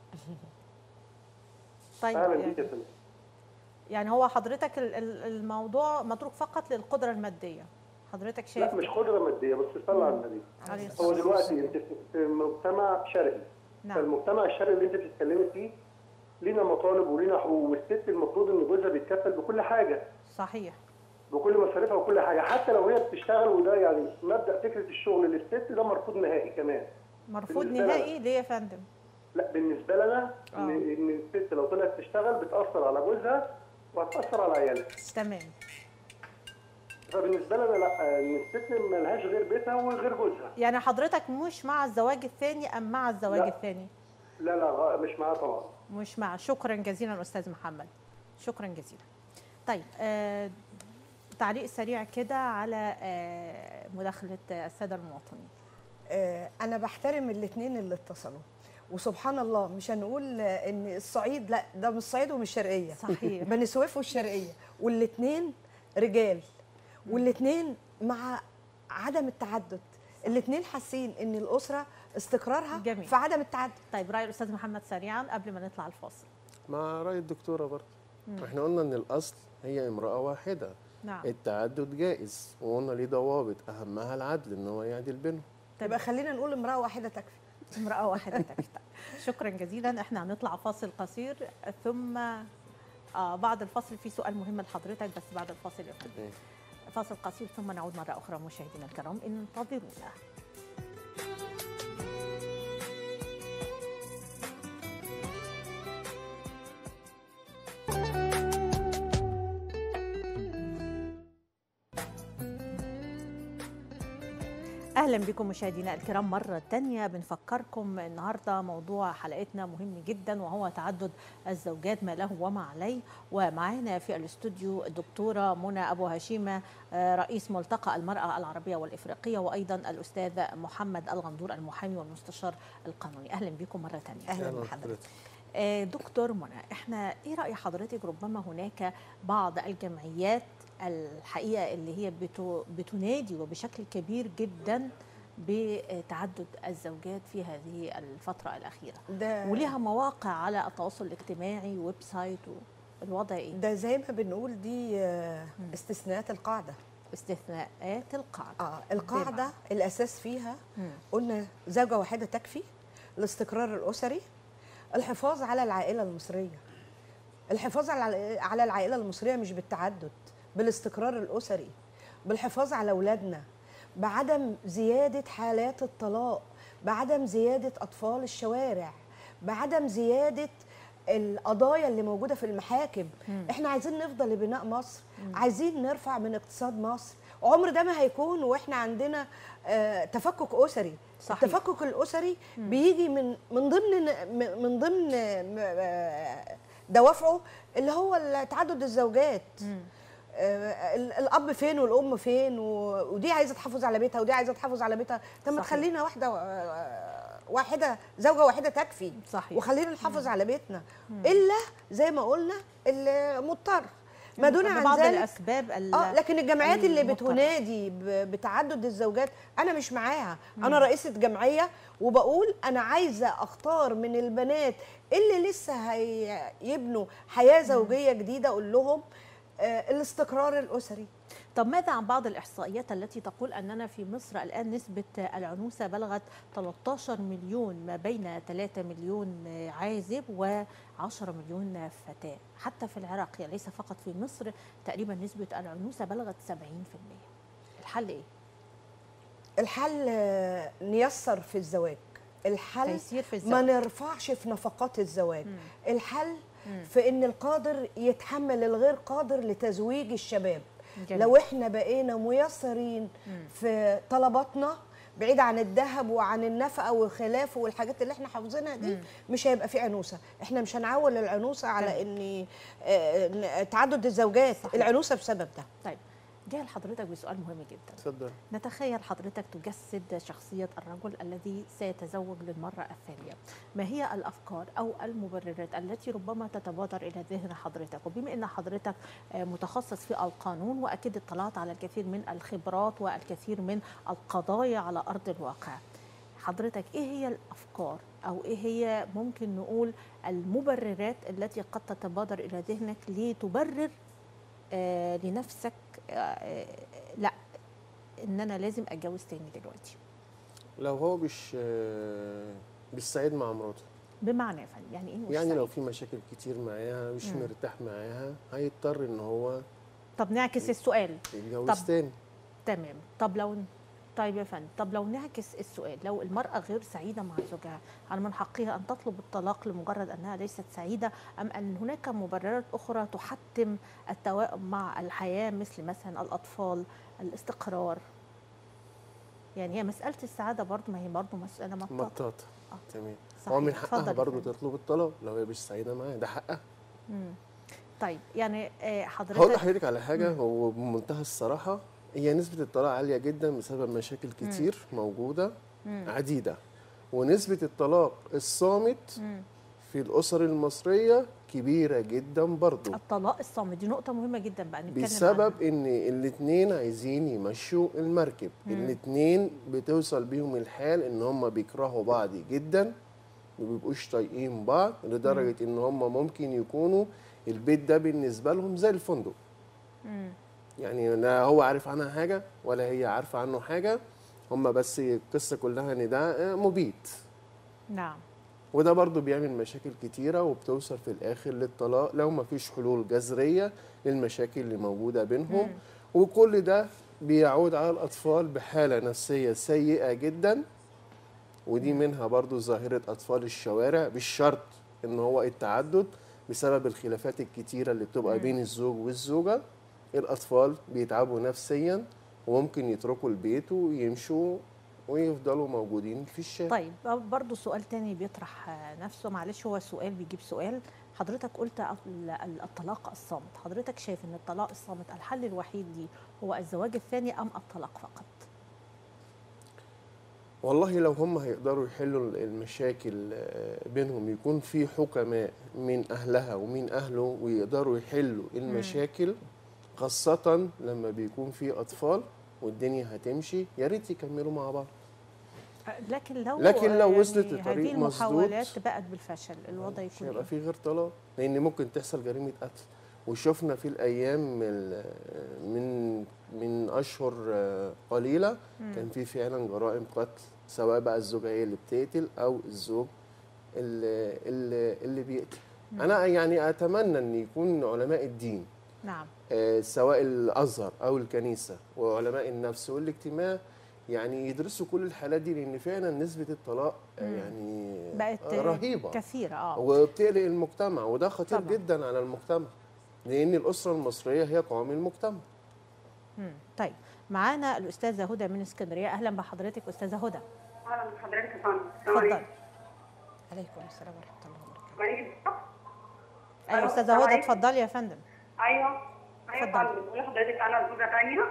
طيب اهلا بيك يا يعني, فندم يعني هو حضرتك ال- ال- الموضوع متروك فقط للقدره الماديه حضرتك شايف لا مش قدره ماديه بس صلى على النبي عليه هو الصلاة دلوقتي انت في- في مجتمع شرقي نعم فالمجتمع الشرقي اللي انت بتتكلمي فيه لينا مطالب ولينا حقوق والست المفروض ان جوزها بيتكفل بكل حاجه صحيح بكل مصاريفها وكل حاجه حتى لو هي بتشتغل وده يعني مبدا فكره الشغل للست ده مرفوض نهائي كمان مرفوض بالنسبة لنا. نهائي ليه يا فندم لا بالنسبه لنا ان آه. ان الست لو طلعت تشتغل بتاثر على جوزها وهتاثر على عيالها تمام فبالنسبه لنا لا ان الست ملهاش غير بيتها وغير جوزها يعني حضرتك مش مع الزواج الثاني ام مع الزواج لا. الثاني لا لا غ- مش معاها طبعا مش مع شكرا جزيلا استاذ محمد شكرا جزيلا طيب آه تعليق سريع كده على آه مداخله الساده المواطنين آه، انا بحترم الاثنين اللي اتصلوا وسبحان الله مش هنقول آه، ان الصعيد لا ده مش الصعيد ومش الشرقيه صحيح. بني سويف والشرقيه والاثنين رجال والاثنين مع عدم التعدد الاثنين حاسين ان الاسره استقرارها جميل. في عدم التعدد طيب راي الاستاذ محمد سريعا قبل ما نطلع الفاصل مع راي الدكتوره برضه احنا قلنا ان الاصل هي امراه واحده نعم التعدد جائز وقلنا ليه ضوابط اهمها العدل ان هو يعدل بينهم يبقى خلينا نقول امراه واحده تكفي امرأة واحدة تكفي شكرا جزيلا احنا هنطلع فاصل قصير ثم آه بعد الفاصل في سؤال مهم لحضرتك بس بعد الفاصل يا فندم فاصل قصير ثم نعود مرة أخرى مشاهدينا الكرام انتظرونا اهلا بكم مشاهدينا الكرام مره تانية بنفكركم النهارده موضوع حلقتنا مهم جدا وهو تعدد الزوجات ما له وما عليه ومعانا في الاستوديو الدكتوره منى ابو هشيمه آه، رئيس ملتقى المراه العربيه والافريقيه وايضا الاستاذ محمد الغندور المحامي والمستشار القانوني اهلا بكم مره تانية اهلا أهلاً بحضرتك بحضرتك. آه، دكتور منى احنا ايه راي حضرتك ربما هناك بعض الجمعيات الحقيقه اللي هي بتو- بتنادي وبشكل كبير جدا بتعدد الزوجات في هذه الفترة الأخيرة ده وليها مواقع على التواصل الاجتماعي ويب سايت الوضع ايه؟ ده زي ما بنقول دي آه، استثناءات القاعده استثناءات القاعدة اه القاعده الاساس فيها مم. قلنا زوجه واحده تكفي الاستقرار الاسري الحفاظ على العائله المصريه الحفاظ على على العائله المصريه مش بالتعدد بالاستقرار الاسري بالحفاظ على اولادنا بعدم زياده حالات الطلاق بعدم زياده اطفال الشوارع بعدم زياده القضايا اللي موجوده في المحاكم احنا عايزين نفضل لبناء مصر عايزين نرفع من اقتصاد مصر عمر ده ما هيكون واحنا عندنا آه، تفكك اسري صحيح. التفكك الاسري بيجي من من ضمن من ضمن آه، دوافعه اللي هو تعدد الزوجات آه، ال- الاب فين والام فين و- ودي عايزه تحافظ على بيتها ودي عايزه تحافظ على بيتها طب ما صحيح. تخلينا واحده آه، واحده زوجه واحده تكفي صحيح. وخلينا نحافظ على بيتنا الا زي ما قلنا المضطر ما دون عن بعض ذلك الأسباب ال- اه لكن الجمعيات اللي المضطرة. بتنادي ب- بتعدد الزوجات انا مش معاها انا رئيسه جمعيه وبقول انا عايزه اختار من البنات اللي لسه هيبنوا حياه زوجيه جديده اقول لهم آه الاستقرار الاسري طب ماذا عن بعض الإحصائيات التي تقول أننا في مصر الآن نسبة العنوسة بلغت 13 مليون ما بين 3 مليون عازب و10 مليون فتاة حتى في العراق يعني ليس فقط في مصر تقريبا نسبة العنوسة بلغت 70% الحل إيه؟ الحل آه، نيسر في الزواج الحل تيسير في ما الزواج نرفعش في نفقات الزواج الحل في ان القادر يتحمل الغير قادر لتزويج الشباب جميل. لو احنا بقينا ميسرين في طلباتنا بعيد عن الذهب وعن النفقه وخلافه والحاجات اللي احنا حافظينها دي مش هيبقى في عنوسه احنا مش هنعول العنوسه على ان آه، تعدد الزوجات صحيح. العنوسه بسبب ده طيب جاي لحضرتك بسؤال مهم جدا اتفضل نتخيل حضرتك تجسد شخصية الرجل الذي سيتزوج للمرة الثانية ما هي الأفكار أو المبررات التي ربما تتبادر إلى ذهن حضرتك وبما أن حضرتك آه، متخصص في القانون وأكيد اطلعت على الكثير من الخبرات والكثير من القضايا على أرض الواقع حضرتك إيه هي الأفكار أو إيه هي ممكن نقول المبررات التي قد تتبادر إلى ذهنك لتبرر آه، لنفسك آه، آه، لا ان انا لازم اتجوز تاني دلوقتي لو هو مش آه، مش سعيد مع مراته بمعنى يا فندم يعني ايه مش يعني لو سعيد؟ في مشاكل كتير معاها مش مم. مرتاح معاها هيضطر ان هو طب نعكس السؤال يتجوز طب تاني تمام طب لو طيب يا فندم طب لو نعكس السؤال لو المرأة غير سعيدة مع زوجها هل من حقها أن تطلب الطلاق لمجرد أنها ليست سعيدة أم أن هناك مبررات أخرى تحتم التوائم مع الحياة مثل مثلا الأطفال الاستقرار يعني هي مسألة السعادة برضو ما هي برضو مسألة مطاطة مطاطة آه. تمام صحيح. هو من اتفضل حقها يا برضه فندم. تطلب الطلاق لو هي مش سعيده معاه ده حقها مم. طيب يعني آه، هقول حضرتك لحضرتك على حاجه هو بمنتهى الصراحه هي نسبه الطلاق عاليه جدا بسبب مشاكل كتير موجوده مم. عديده ونسبه الطلاق الصامت مم. في الاسر المصريه كبيره جدا برضه الطلاق الصامت دي نقطة مهمة جدا بقى نتكلم بسبب عنها. ان الاثنين عايزين يمشوا المركب الاثنين بتوصل بيهم الحال ان هم بيكرهوا بعض جدا ما بيبقوش طايقين بعض لدرجه ان هم ممكن يكونوا البيت ده بالنسبه لهم زي الفندق مم. يعني لا هو عارف عنها حاجه ولا هي عارفه عنه حاجه هم بس القصه كلها ان ده مبيت نعم وده برضو بيعمل مشاكل كتيرة وبتوصل في الآخر للطلاق لو ما فيش حلول جذرية للمشاكل اللي موجودة بينهم وكل ده بيعود على الأطفال بحالة نفسية سيئة جدا ودي منها برضو ظاهرة أطفال الشوارع بالشرط إن هو التعدد بسبب الخلافات الكتيرة اللي بتبقى بين الزوج والزوجة الأطفال بيتعبوا نفسيا وممكن يتركوا البيت ويمشوا ويفضلوا موجودين في الشارع طيب برضو سؤال تاني بيطرح آه، نفسه معلش هو سؤال بيجيب سؤال حضرتك قلت ال- ال- الطلاق الصامت حضرتك شايف ان الطلاق الصامت الحل الوحيد ليه هو الزواج الثاني ام الطلاق فقط والله لو هم هيقدروا يحلوا المشاكل آه، بينهم يكون في حكماء من أهلها ومن أهله ويقدروا يحلوا المشاكل خاصة لما بيكون في أطفال والدنيا هتمشي يا ريت يكملوا مع بعض لكن لو لكن لو يعني وصلت لطريق هذه المحاولات مسدود، بقت بالفشل الوضع مش يكون هيبقى إيه؟ في غير طلاق لان ممكن تحصل جريمه قتل وشفنا في الايام ال- من من اشهر آه، قليله كان في فعلا جرائم قتل سواء بقى الزوجه هي اللي بتقتل او الزوج اللي اللي, اللي بيقتل انا يعني اتمنى ان يكون علماء الدين نعم آه، سواء الازهر او الكنيسه وعلماء النفس والاجتماع يعني يدرسوا كل الحالات دي لان فعلا نسبه الطلاق آه، يعني بقت آه، رهيبه كثيرة اه وبتقلق المجتمع وده خطير طبعاً. جدا على المجتمع لان الاسره المصريه هي قوام المجتمع مم. طيب معانا الأستاذة هدى من اسكندرية أهلا بحضرتك أستاذة هدى اهلا بحضرتك يا فندم اتفضلي عليكم السلام ورحمه الله وبركاته عليكم أيوة ألو، أستاذة السلام هدى عليكم. اتفضلي يا فندم ايوه ايوه يا اتفضلي. فندم بقول لحضرتك انا زوجه ثانيه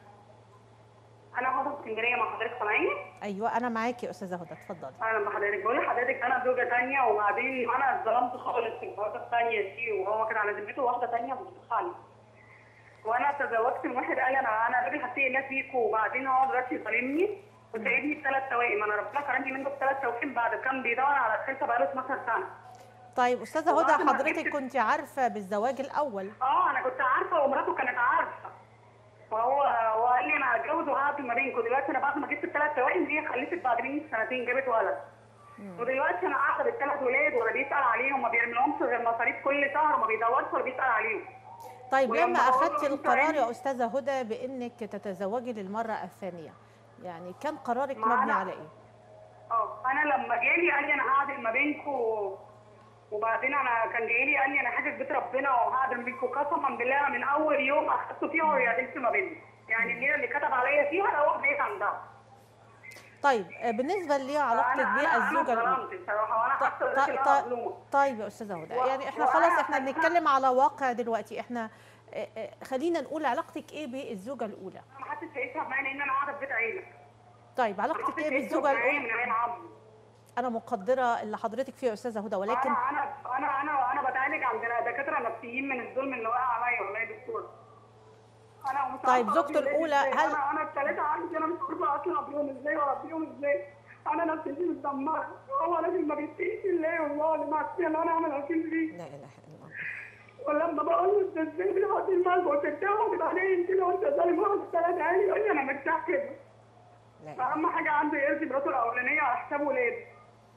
انا هدى اسكندريه مع حضرتك سامعيني أيوة أنا معاكي يا أستاذة هدى اتفضلي اهلا بحضرتك بقول لحضرتك انا زوجه ثانيه وبعدين انا اتظلمت خالص في الجوازه الثانيه دي وهو كان على ذمته واحده ثانيه بتدخلني وانا تزوجت من واحد قال لي انا انا راجل هتقي الله فيك وبعدين هو دلوقتي ظالمني وسايبني بثلاث توائم انا ربنا كرمني منه بثلاث توائم بعد كان بيدور على الخلفه بقاله 12 سنه طيب أستاذة وبعد هدى ما حضرتك جبت- كنت عارفة بالزواج الأول اه انا كنت عارفه ومراته كانت عارفه وهو هو قال لي انا هتجوز وهقعد ما بينكم دلوقتي انا بعد ما جبت الثلاث توائم هي خلفت بعد مني سنتين جابت ولد ودلوقتي انا قاعده بالثلاث ولاد ولا بيسال عليهم ما بيعملهمش غير مصاريف كل شهر وما بيدورش ولا بيسال عليهم طيب ولما لما بقول له أخذتي أنت القرار عايز- يا أستاذة هدى بإنك تتزوجي للمرة الثانية يعني كان قرارك ما مبني أنا- على إيه؟ اه انا لما جالي قال لي انا هعدل ما بينكم وبعدين انا كان جاي لي قال لي انا حاجه بيت ربنا وهعدل بينكم قسما بالله من اول يوم اخدته فيها وهي عدلت ما بيننا يعني الليله اللي كتب عليا فيها هو بيت عندها طيب آه، بالنسبة لعلاقتك أنا- أنا- بالزوجة انا الأولى ظلمت بصراحه وانا طيب- حاسه طيب- ان انا طيب- مظلومه طيب يا استاذه هدى و- يعني احنا وأنا خلاص احنا حاسة- بنتكلم على واقع دلوقتي احنا آه، آه، خلينا نقول علاقتك ايه بالزوجه الاولى ما حدش هيفهم معايا لان انا قاعده في بيت عيله طيب ما علاقتك حدش ايه هيفهم بالزوجه معايا الاولى من غير عظم انا مقدره اللي حضرتك فيه يا استاذه هدى ولكن انا انا انا انا انا بتعالج عند دكاتره نفسيين من الظلم اللي وقع عليا والله يا دكتور انا مش طيب، عارفة زوجته أربي ولادي الأولى، إزاي. هل- انا انا الثلاثه عندي انا مش عارفه اطلع بيهم ازاي واربيهم ازاي انا نفسيتي متدمره هو راجل ما بيتقيش الله والله اللي معصيه اللي انا اعمل اكيد فيه لا اله الا الله ولما بقول له انت ازاي بتحط المال وترتاح وبعدين كده وانت ظالم واحد ثلاث عيالي يقول لي انا مرتاح كده لا إله. اهم حاجه عنده يرضي مراته الاولانيه على حساب ولاده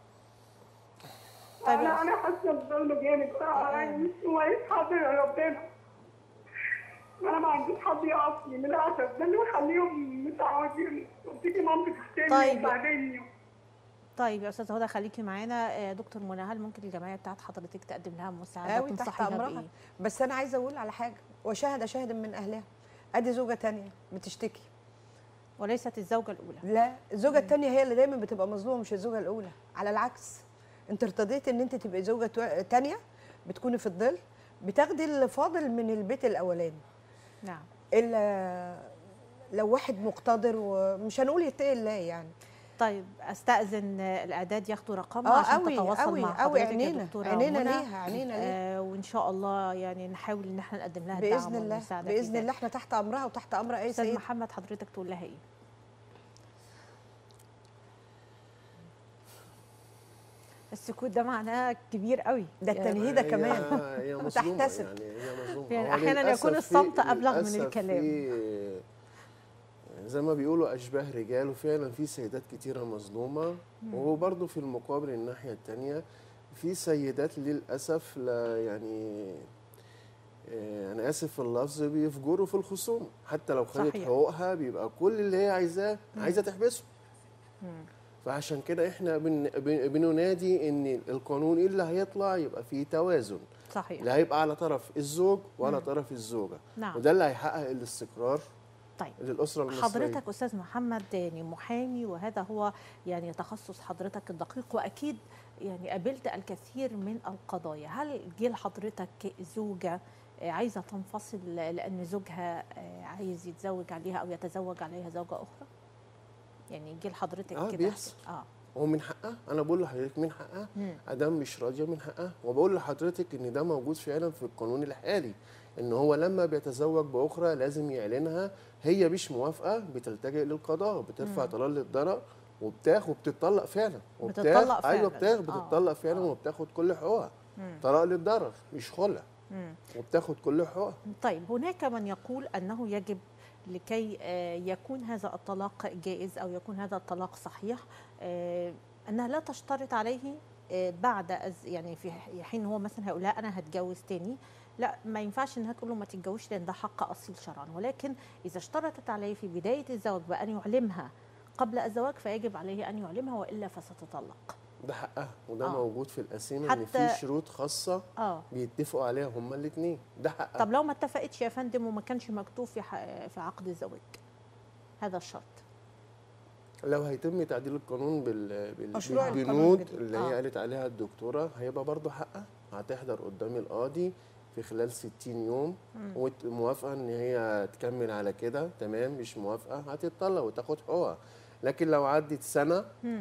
طيب انا انا حاسه بظلم جامد بصراحه يعني مش كويس حد يا ربنا انا ما عنديش حد يقف لي للاسف ده اللي مخليهم متعودين وتيجي مامتي تشتمني طيب. وتبهدلني طيب يا استاذه هدى خليكي معانا آه، دكتور منى هل ممكن الجمعيه بتاعت حضرتك تقدم لها مساعده قوي تحت تنصحيها امرها بايه بس انا عايزه اقول على حاجه وشاهد شاهد من اهلها ادي زوجه تانية بتشتكي وليست الزوجه الاولى لا الزوجه التانية هي اللي دايما بتبقى مظلومه مش الزوجه الاولى على العكس انت ارتضيت ان انت تبقي زوجه تو- تانية بتكوني في الظل بتاخدي الفاضل من البيت الاولاني نعم الا لو واحد مقتدر ومش هنقول يتقي الله يعني طيب استاذن آه، الاعداد ياخدوا رقمها اه عشان قوي تتواصل قوي مع قوي حضرتك يا عينينا دكتوره عينينا منى. ليها عينينا ليها آه وان شاء الله يعني نحاول ان احنا نقدم لها الدعم باذن الله والمساعده في باذن ذلك. الله احنا تحت امرها وتحت امر اي استاذ سيد محمد حضرتك تقول لها ايه السكوت ده معناه كبير قوي ده يعني التنهيده هي- كمان هي مظلومه وتحتسب. يعني هي مظلومه يعني هو أحياناً للأسف يكون في- الصمت أبلغ من للأسف الكلام. في زي ما بيقولوا اشباه رجال وفعلا في سيدات كتيره مظلومه وهو برضه في المقابل الناحيه الثانيه في سيدات للاسف لا يعني آه، انا اسف في اللفظ بيفجروا في الخصوم حتى لو خدت صحيح. حقوقها بيبقى كل اللي هي عايزاه عايزه تحبسه فعشان كده احنا بن بن بننادي ان القانون اللي هيطلع يبقى فيه توازن صحيح لا هيبقى على طرف الزوج ولا طرف الزوجه نعم. وده اللي هيحقق الاستقرار طيب للاسره المصريه حضرتك استاذ محمد يعني محامي وهذا هو يعني تخصص حضرتك الدقيق واكيد يعني قابلت الكثير من القضايا هل جه لحضرتك زوجه آه، عايزه تنفصل لان زوجها آه، عايز يتزوج عليها او يتزوج عليها زوجه اخرى يعني جه لحضرتك آه، كده بيحصل. اه هو من حقها انا بقول لحضرتك من حقها مم. ادام مش راضيه من حقها وبقول لحضرتك ان ده موجود فعلا في القانون الحالي ان هو لما بيتزوج باخرى لازم يعلنها هي مش موافقه بتلتجئ للقضاء بترفع طلاق للضرر وبتاخد وبتطلق فعلا وبتاخد- بتطلق ايوه فعلاً. بتاخد آه. بتطلق فعلا آه. وبتاخد كل حقوقها مم. طلاق للضرر مش خلع مم. وبتاخد كل حقوقها طيب هناك من يقول انه يجب لكي آه، يكون هذا الطلاق جائز او يكون هذا الطلاق صحيح آه، انها لا تشترط عليه آه، بعد أز- يعني في حين هو مثلا هيقول لها انا هتجوز تاني لا ما ينفعش انها تقول له ما تتجوزش لان ده حق اصيل شرعا ولكن اذا اشترطت عليه في بدايه الزواج بان يعلمها قبل الزواج فيجب عليه ان يعلمها والا فستطلق ده حقها وده آه. موجود في القسيمه ان حتى- في شروط خاصه اه بيتفقوا عليها هما الاثنين ده حقها طب لو ما اتفقتش يا فندم وما كانش مكتوب في ح- في عقد الزواج هذا الشرط لو هيتم تعديل القانون بال... بال... مشروع القانون بالبنود الجديد. اللي هي آه. قالت عليها الدكتوره هيبقى برضه حقها هتحضر قدام القاضي في خلال 60 يوم وموافقه ان هي تكمل على كده تمام مش موافقه هتطلق وتاخد حقوقها لكن لو عدت سنه مم.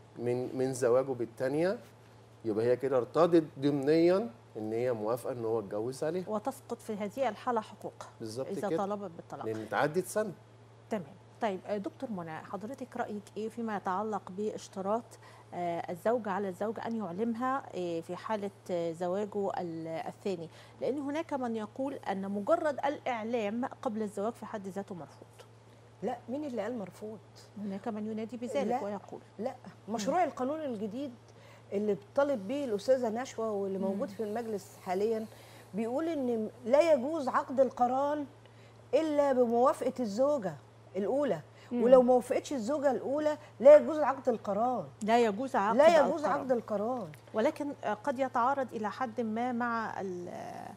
من من زواجه بالثانيه يبقى هي كده ارتضت ضمنيا ان هي موافقه ان هو اتجوز عليها وتسقط في هذه الحالة حقوقها بالظبط إذا كده طلبت بالطلاق لان اتعدت سنه تمام طيب آه، دكتور منى حضرتك رأيك إيه فيما يتعلق باشتراط آه، الزوج على الزوج أن يعلمها آه، في حالة آه، زواجه ال- الثاني لأن هناك من يقول أن مجرد الإعلام قبل الزواج في حد ذاته مرفوض لا مين اللي قال مرفوض هناك من ينادي بذلك لا. ويقول لا مشروع القانون الجديد اللي بتطالب به الاستاذه نشوى واللي موجود في المجلس حاليا بيقول ان لا يجوز عقد القران الا بموافقه الزوجه الاولى ولو ما وافقتش الزوجه الاولى لا يجوز عقد القران لا يجوز عقد لا يجوز القرار. عقد القران ولكن قد يتعارض إلى حد ما مع ال-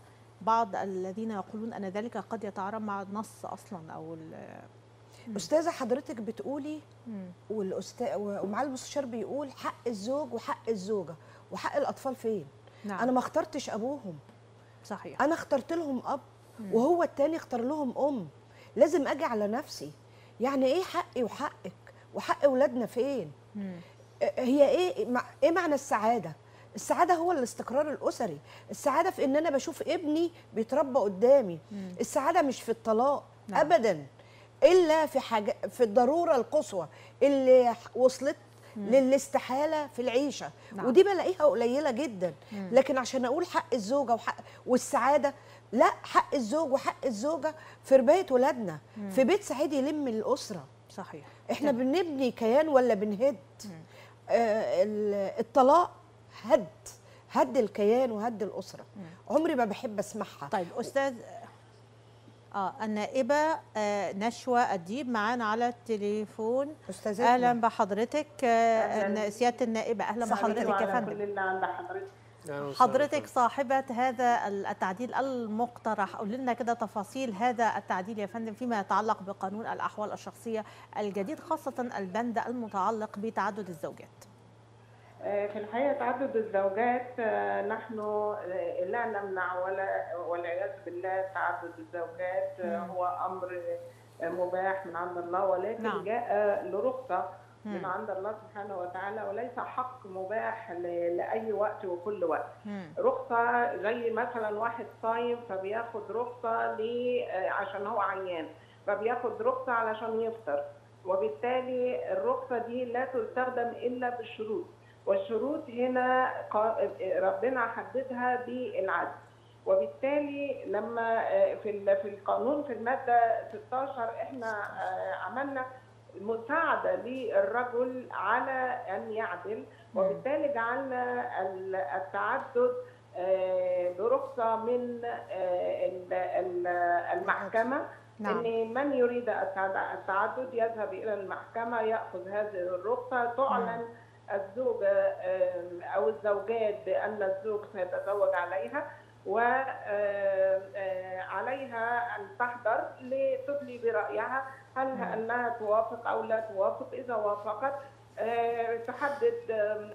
بعض الذين يقولون أن ذلك قد يتعارض مع النص أصلا أو ال- استاذه حضرتك بتقولي مم. والاستاذ ومعالي المستشار بيقول حق الزوج وحق الزوجه وحق الاطفال فين نعم انا ما اخترتش ابوهم صحيح انا اخترت لهم اب وهو التاني اختار لهم ام لازم اجي على نفسي يعني ايه حقي وحقك وحق اولادنا فين مم. هي ايه مع ايه معنى السعاده السعاده هو الاستقرار الاسري السعاده في ان انا بشوف ابني بيتربى قدامي السعاده مش في الطلاق نعم. ابدا الا في حاجه في الضروره القصوى اللي ح- وصلت للاستحاله في العيشه نعم. ودي بلاقيها قليله جدا لكن عشان اقول حق الزوجه وحق والسعاده لا حق الزوج وحق الزوجه في ربايه ولادنا في بيت سعيد يلم الاسره صحيح احنا بنبني كيان ولا بنهد آه ال- الطلاق هد هد الكيان وهد الاسره عمري ما بحب اسمعها طيب استاذ اه النائبه آه نشوى اديب معانا على التليفون استاذتنا اهلا بحضرتك آه أهلاً. سياده النائبه اهلا بحضرتك يا وعلى فندم كل اللي عند حضرتك أهلاً وسهلاً حضرتك فندم. صاحبة هذا التعديل المقترح قول لنا كده تفاصيل هذا التعديل يا فندم فيما يتعلق بقانون الأحوال الشخصية الجديد خاصة البند المتعلق بتعدد الزوجات آه، في الحقيقة تعدد الزوجات آه، نحن آه، لا نمنع ولا والعياذ بالله تعدد الزوجات آه، مم. هو أمر آه، مباح من عند الله ولكن نعم. جاء لرخصة مم. من عند الله سبحانه وتعالى وليس حق مباح ل- لأي وقت وكل وقت مم. رخصة زي مثلا واحد صايم فبياخد رخصة ل- آه، عشان هو عيان فبياخد رخصة علشان يفطر وبالتالي الرخصة دي لا تستخدم إلا بالشروط والشروط هنا قا- ربنا حددها بالعدل وبالتالي لما آه، في ال- في القانون في الماده 16 احنا آه، عملنا مساعده للرجل على ان يعدل وبالتالي جعلنا ال- التعدد آه، برخصه من آه، ال- ال- المحكمه نعم. ان من يريد التع- التعدد يذهب الى المحكمه ياخذ هذه الرخصه تعلن الزوجه آم، او الزوجات بان الزوج سيتزوج عليها وعليها ان تحضر لتدلي برايها هل انها توافق او لا توافق اذا وافقت آه، تحدد آم،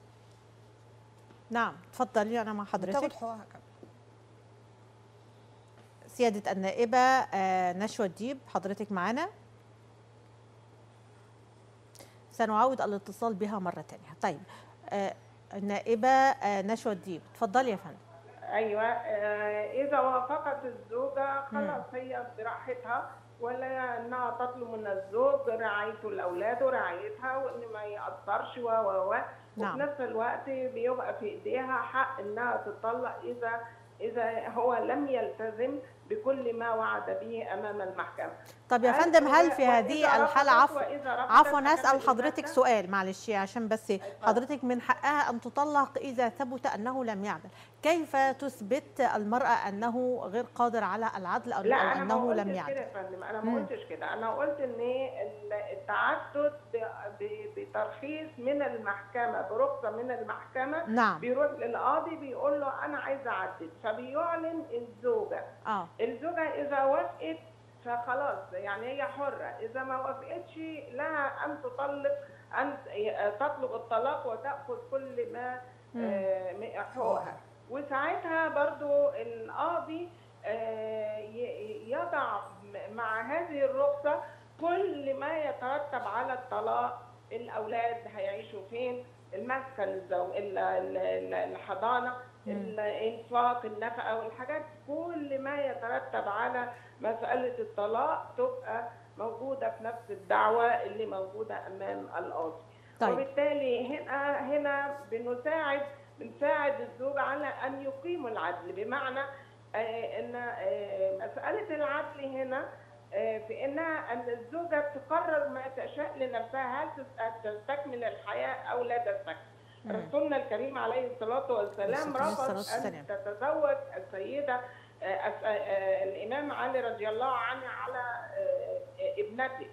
نعم تفضلي أنا مع بتاخد حضرتك حقوقها كمان سيادة النائبة آه، نشوى الديب حضرتك معانا سنعاود الاتصال بها مرة تانية طيب آه، النائبة آه، نشوى الديب تفضلي يا فندم ايوه آه، اذا وافقت الزوجه خلاص هي براحتها ولا انها تطلب من الزوج رعايه الاولاد ورعايتها وان ما ياثرش و و و نعم. وفي نفس الوقت بيبقى في ايديها حق انها تطلق اذا اذا هو لم يلتزم بكل ما وعد به امام المحكمه. طب يا هل- فندم هل في وإذا هذه الحالة رفضت- عفوا وإذا رفضت عفوا فكانت اسال حضرتك المادة- سؤال معلش عشان بس حضرتك من حقها ان تطلق اذا ثبت انه لم يعدل كيف تثبت المراه انه غير قادر على العدل او لا أو انا انه ما لم قلتش يعدل كده يا فندم انا مم. ما قلتش كده انا قلت ان ال- التعدد ب- ب- بترخيص من المحكمه برخصه من المحكمه نعم بيروح للقاضي بيقول له انا عايز اعدد فبيعلن الزوجه اه الزوجه اذا وافقت فخلاص يعني هي حره اذا ما وافقتش لها ان تطلق ان تطلب الطلاق وتاخذ كل ما مم. آه، م- حقوقها وساعتها برضو القاضي آه، ي- يضع م- مع هذه الرخصه كل ما يترتب على الطلاق الاولاد هيعيشوا فين المسكن الزو... ال- ال- ال- الحضانه الانفاق النفقه والحاجات كل ما يترتب على مساله الطلاق تبقى موجوده في نفس الدعوه اللي موجوده امام القاضي طيب وبالتالي هنا هنا بنساعد بنساعد الزوج على ان يقيم العدل بمعنى آه، ان آه، مساله العدل هنا آه، في انها ان الزوجه تقرر ما تشاء لنفسها هل تس- تستكمل الحياه او لا تستكمل مم. رسولنا الكريم عليه الصلاه والسلام عليه الصلاة رفض والسلام. ان تتزوج السيده آه، أس- آه، الامام علي رضي الله عنه على آه، آه، ابنته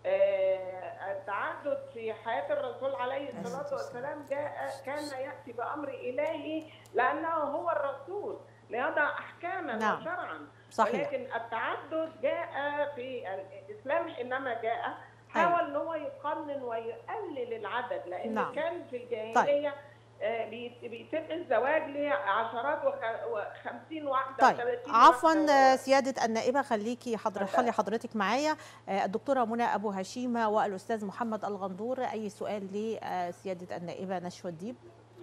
آه، التعدد في حياه الرسول عليه الصلاه والسلام جاء كان ياتي بامر الهي لانه هو الرسول ليضع احكاما نعم. وشرعا صحيح ولكن التعدد جاء في الاسلام حينما جاء أيوة. حاول ان هو يقنن ويقلل العدد لان نعم. كان في الجاهليه آه، بيت- بيتم الزواج لعشرات وخمسين واحده طيب و30 عفوا واحدة آه، سيادة النائبة خليكي حضر اتفضل. خلي حضرتك معايا آه، الدكتورة منى أبو هشيمة والأستاذ محمد الغندور أي سؤال لسيادة النائبة نشوى الديب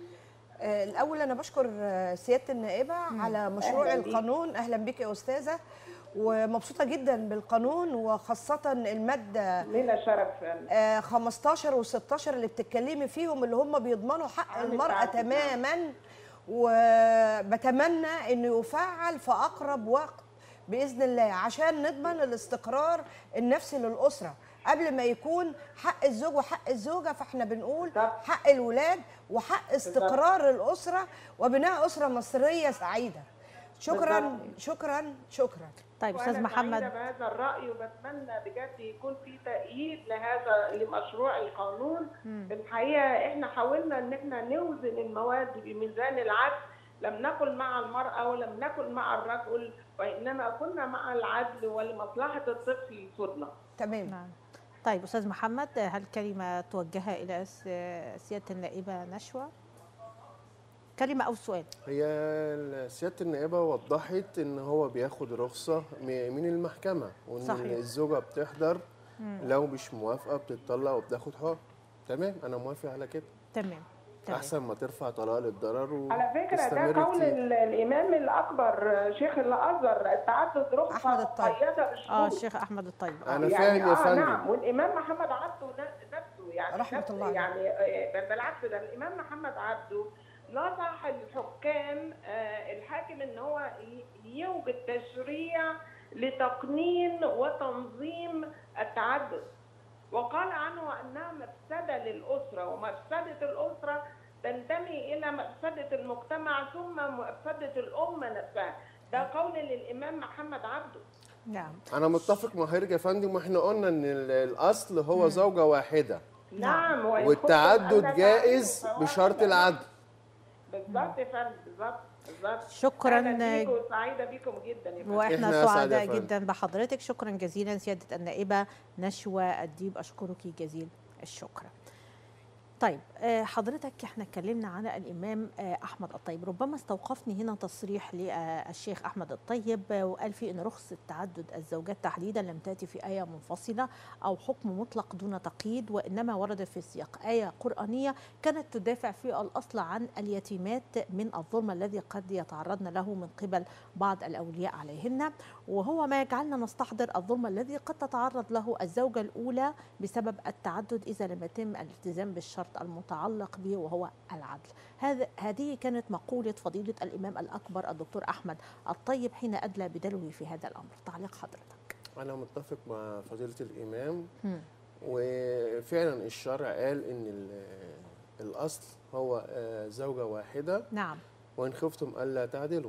آه، الاول انا بشكر آه، سياده النائبه على مشروع أهلاً بيك. القانون اهلا بك يا استاذه ومبسوطه جدا بالقانون وخاصه الماده لنا شرف آه، 15 و16 اللي بتتكلمي فيهم اللي هم بيضمنوا حق عن المرأة التعدد، نعم. تماما وبتمنى انه يفعل في اقرب وقت باذن الله عشان نضمن الاستقرار النفسي للاسره قبل ما يكون حق الزوج وحق الزوجه فاحنا بنقول بالظبط. حق الولاد وحق استقرار الاسره وبناء اسره مصريه سعيده شكرا بالظبط. شكرا شكرا طيب أستاذ وأنا محمد سعيدة بهذا الرأي وبتمنى بجد يكون في تأييد لهذا لمشروع القانون مم. الحقيقة احنا حاولنا ان احنا نوزن المواد بميزان العدل لم نكن مع المرأة ولم نكن مع الرجل وإنما كنا مع العدل ولمصلحة الطفل يفضنا تمام نعم طيب أستاذ محمد هل كلمة توجهها إلى س- سيادة النائبة نشوى كلمة أو سؤال هي سياده النائبه وضحت ان هو بياخد رخصه م- من المحكمه وان صحيح. الزوجه بتحضر لو مش موافقه بتطلق وبتاخد حق تمام انا موافق على كده تمام تمام احسن ما ترفع طلاق للضرر على فكرة ده وتستمر قول كتير. ال- الإمام الأكبر شيخ الأزهر التعدد رخصة أحمد الطيب. مقيدة اه بالشروط الشيخ أحمد الطيب انا يعني فاهم يا آه فندم نعم والامام محمد عبده ن- نفسه يعني رحمة نفسه الله عليه. يعني آه، بالعكس ده الامام محمد عبده نصح الحكام آه، الحاكم ان هو ي- يوجد تشريع لتقنين وتنظيم التعدد وقال عنه انها مفسده للاسره ومفسده الاسره تنتمي الى مفسده المجتمع ثم مفسده الامه نفسها ده قول للامام محمد عبده نعم انا متفق مع حضرتك يا فندم واحنا قلنا ان ال- الاصل هو زوجه واحده نعم وإن والتعدد كنتم أن جائز تفعلوا بشرط فواحد. العدل بالظبط يا فندم بالظبط بالظبط شكراً. أهلاً بيكم وسعيده بيكم جدا يا فندم واحنا إحنا أسعد سعداء يا فندم. جدا بحضرتك شكرا جزيلا سياده النائبه نشوى الديب اشكرك جزيل الشكر طيب آه، حضرتك احنا اتكلمنا عن الامام آه، احمد الطيب ربما استوقفني هنا تصريح للشيخ احمد الطيب آه، وقال فيه ان رخصه تعدد الزوجات تحديدا لم تاتي في ايه منفصله او حكم مطلق دون تقييد وانما وردت في سياق ايه قرانيه كانت تدافع في الاصل عن اليتيمات من الظلم الذي قد يتعرضن له من قبل بعض الاولياء عليهن وهو ما يجعلنا نستحضر الظلم الذي قد تتعرض له الزوجه الاولى بسبب التعدد اذا لم يتم الالتزام بالشرط المتعلق به وهو العدل. هذا هذه كانت مقوله فضيله الامام الاكبر الدكتور احمد الطيب حين ادلى بدلوه في هذا الامر. تعليق حضرتك. انا متفق مع فضيله الامام مم. وفعلا الشرع قال ان ال- الاصل هو آه، زوجه واحده نعم وان خفتم الا تعدلوا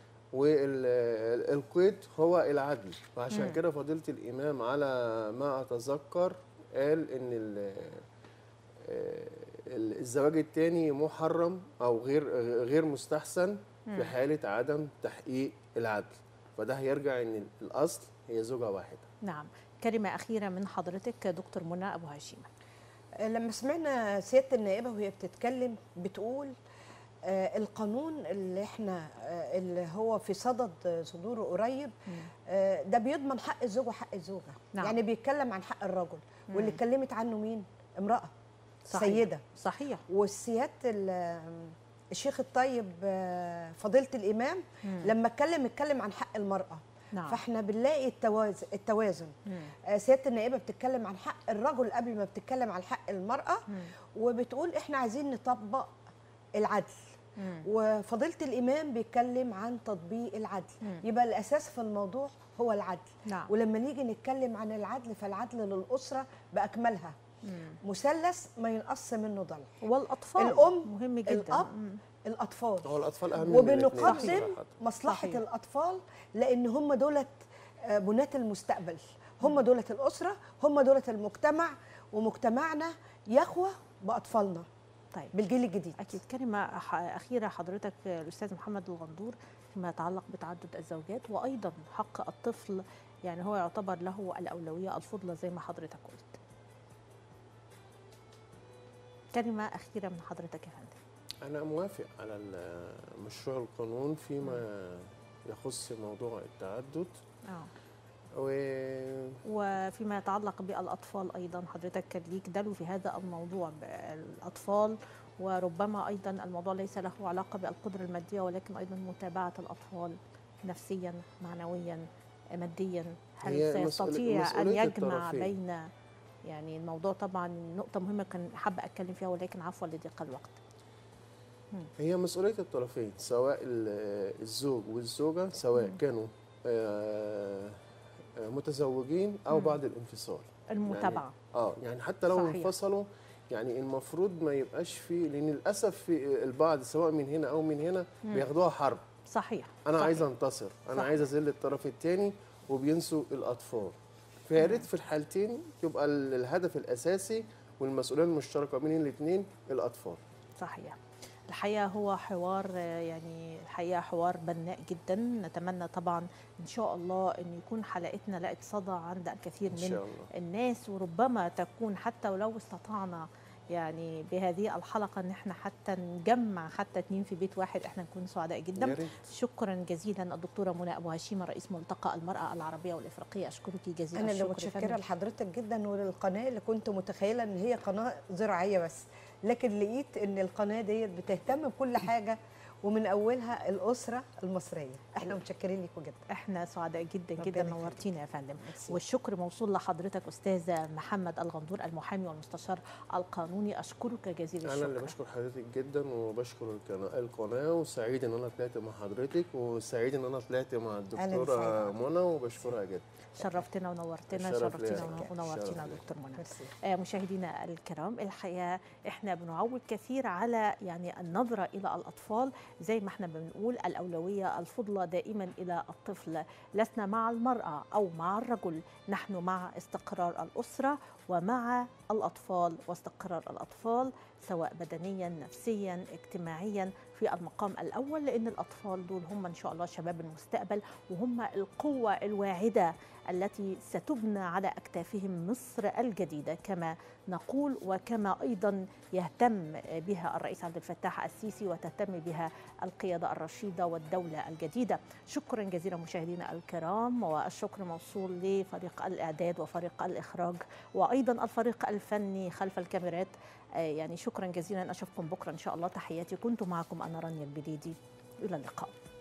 والقيد هو العدل وعشان مم. كده فضيله الامام على ما اتذكر قال ان ال- آه، ال- الزواج الثاني محرم او غير غير مستحسن في حاله عدم تحقيق العدل فده هيرجع ان الاصل هي زوجه واحده نعم. كلمه اخيره من حضرتك دكتور منى ابو هشيم. لما سمعنا سياده النائبه وهي بتتكلم بتقول آه، القانون اللي احنا آه، اللي هو في صدد آه، صدوره قريب آه، ده بيضمن حق الزوج وحق الزوجه نعم. يعني بيتكلم عن حق الرجل واللي اتكلمت عنه مين امراه صحيح. سيده صحيح. والسياده ال- الشيخ الطيب آه، فضيله الامام لما اتكلم اتكلم عن حق المراه نعم. فاحنا بنلاقي التوازن التوازن مم. آه، سياده النائبه بتتكلم عن حق الرجل قبل ما بتتكلم عن حق المراه وبتقول احنا عايزين نطبق العدل مم. وفضيله الامام بيتكلم عن تطبيق العدل مم. يبقى الاساس في الموضوع هو العدل نعم. ولما نيجي نتكلم عن العدل فالعدل للاسره باكملها مم. مثلث ما ينقص منه ضلع والاطفال الأم، مهم جدا الأب، مم. الاطفال هو الاطفال اهم من الاتنين وبنقدم صراحة. مصلحه صحيح. الاطفال لان هم دولت آه، بناة المستقبل هم دولت الاسره هم دولت المجتمع ومجتمعنا يخوى باطفالنا طيب بالجيل الجديد أكيد كلمة ح- أخيرة حضرتك الأستاذ محمد الغندور فيما يتعلق بتعدد الزوجات وأيضا حق الطفل يعني هو يعتبر له الأولوية الفضلى زي ما حضرتك قلت كلمة أخيرة من حضرتك يا فندم أنا موافق على ال- مشروع القانون فيما يخص موضوع التعدد آه. و وفيما يتعلق بالأطفال أيضا حضرتك كان ليك دلو في هذا الموضوع الأطفال وربما أيضا الموضوع ليس له علاقة بالقدرة المادية ولكن أيضا متابعة الأطفال نفسيا معنويا ماديا هل هي مسؤولي- سيستطيع أن مسؤولية يجمع الطرفين. بين يعني الموضوع طبعا نقطة مهمة كان حابة أتكلم فيها ولكن عفوا لضيق الوقت هي مسؤولية الطرفين سواء ال- الزوج والزوجة سواء كانوا آه، آه، متزوجين أو مم. بعد الانفصال المتابعة يعني اه يعني حتى لو صحيح. انفصلوا يعني المفروض ما يبقاش في لان للاسف في البعض سواء من هنا او من هنا بياخدوها حرب صحيح انا صحيح. عايز انتصر انا صحيح. عايز اذل الطرف الثاني وبينسوا الاطفال فيا ريت في الحالتين يبقى ال- الهدف الاساسي والمسؤوليه المشتركه بين الاثنين الاطفال صحيح الحقيقة هو حوار آه، يعني الحقيقة حوار بناء جدا نتمنى طبعا إن شاء الله أن يكون حلقتنا لقت صدى عند الكثير ان من شاء الله الناس وربما تكون حتى ولو استطعنا يعني بهذه الحلقة ان احنا حتى نجمع حتى اتنين في بيت واحد احنا نكون سعداء يا جدا ريت شكرا جزيلا الدكتورة منى ابو هشيمة رئيس ملتقى المرأة العربية والافريقية اشكرك جزيلا انا اللي الشكر متشكره فندم. لحضرتك جدا وللقناه اللي كنت متخيله ان هي قناه زراعيه بس لكن لقيت ان القناه ديت بتهتم بكل حاجه ومن اولها الاسره المصريه احنا متشكرين لكم جدا احنا سعداء جدا ربنا جدا يخليك. نورتينا يا فندم ميرسي. والشكر موصول لحضرتك استاذ محمد الغندور المحامي والمستشار القانوني اشكرك جزيل انا الشكر اللي بشكر حضرتك جدا وبشكر القناه القناه وسعيد ان انا طلعت مع حضرتك وسعيد ان انا طلعت مع الدكتوره سعيدة. منى وبشكرها جدا شرفتنا ونورتنا الشرف شرفتنا ليا. ونورتنا الشرف ليا. دكتور منى ميرسي آه، مشاهدينا الكرام الحقيقه احنا بنعول كثير على يعني النظره الى الاطفال زي ما احنا بنقول الاولويه الفضلى دائما الى الطفل لسنا مع المراه او مع الرجل نحن مع استقرار الاسره ومع الأطفال واستقرار الأطفال سواء بدنيا نفسيا اجتماعيا في المقام الأول لأن الأطفال دول هم إن شاء الله شباب المستقبل وهم القوة الواعدة التي ستبنى على أكتافهم مصر الجديدة كما نقول وكما أيضا يهتم بها الرئيس عبد الفتاح السيسي وتهتم بها القيادة الرشيدة والدولة الجديدة شكرا جزيلا مشاهدينا الكرام والشكر موصول لفريق الإعداد وفريق الإخراج وأيضا الفريق الفني خلف الكاميرات يعني شكرا جزيلا أشوفكم بكرة إن شاء الله تحياتي كنت معكم أنا رانيا البديدي إلى اللقاء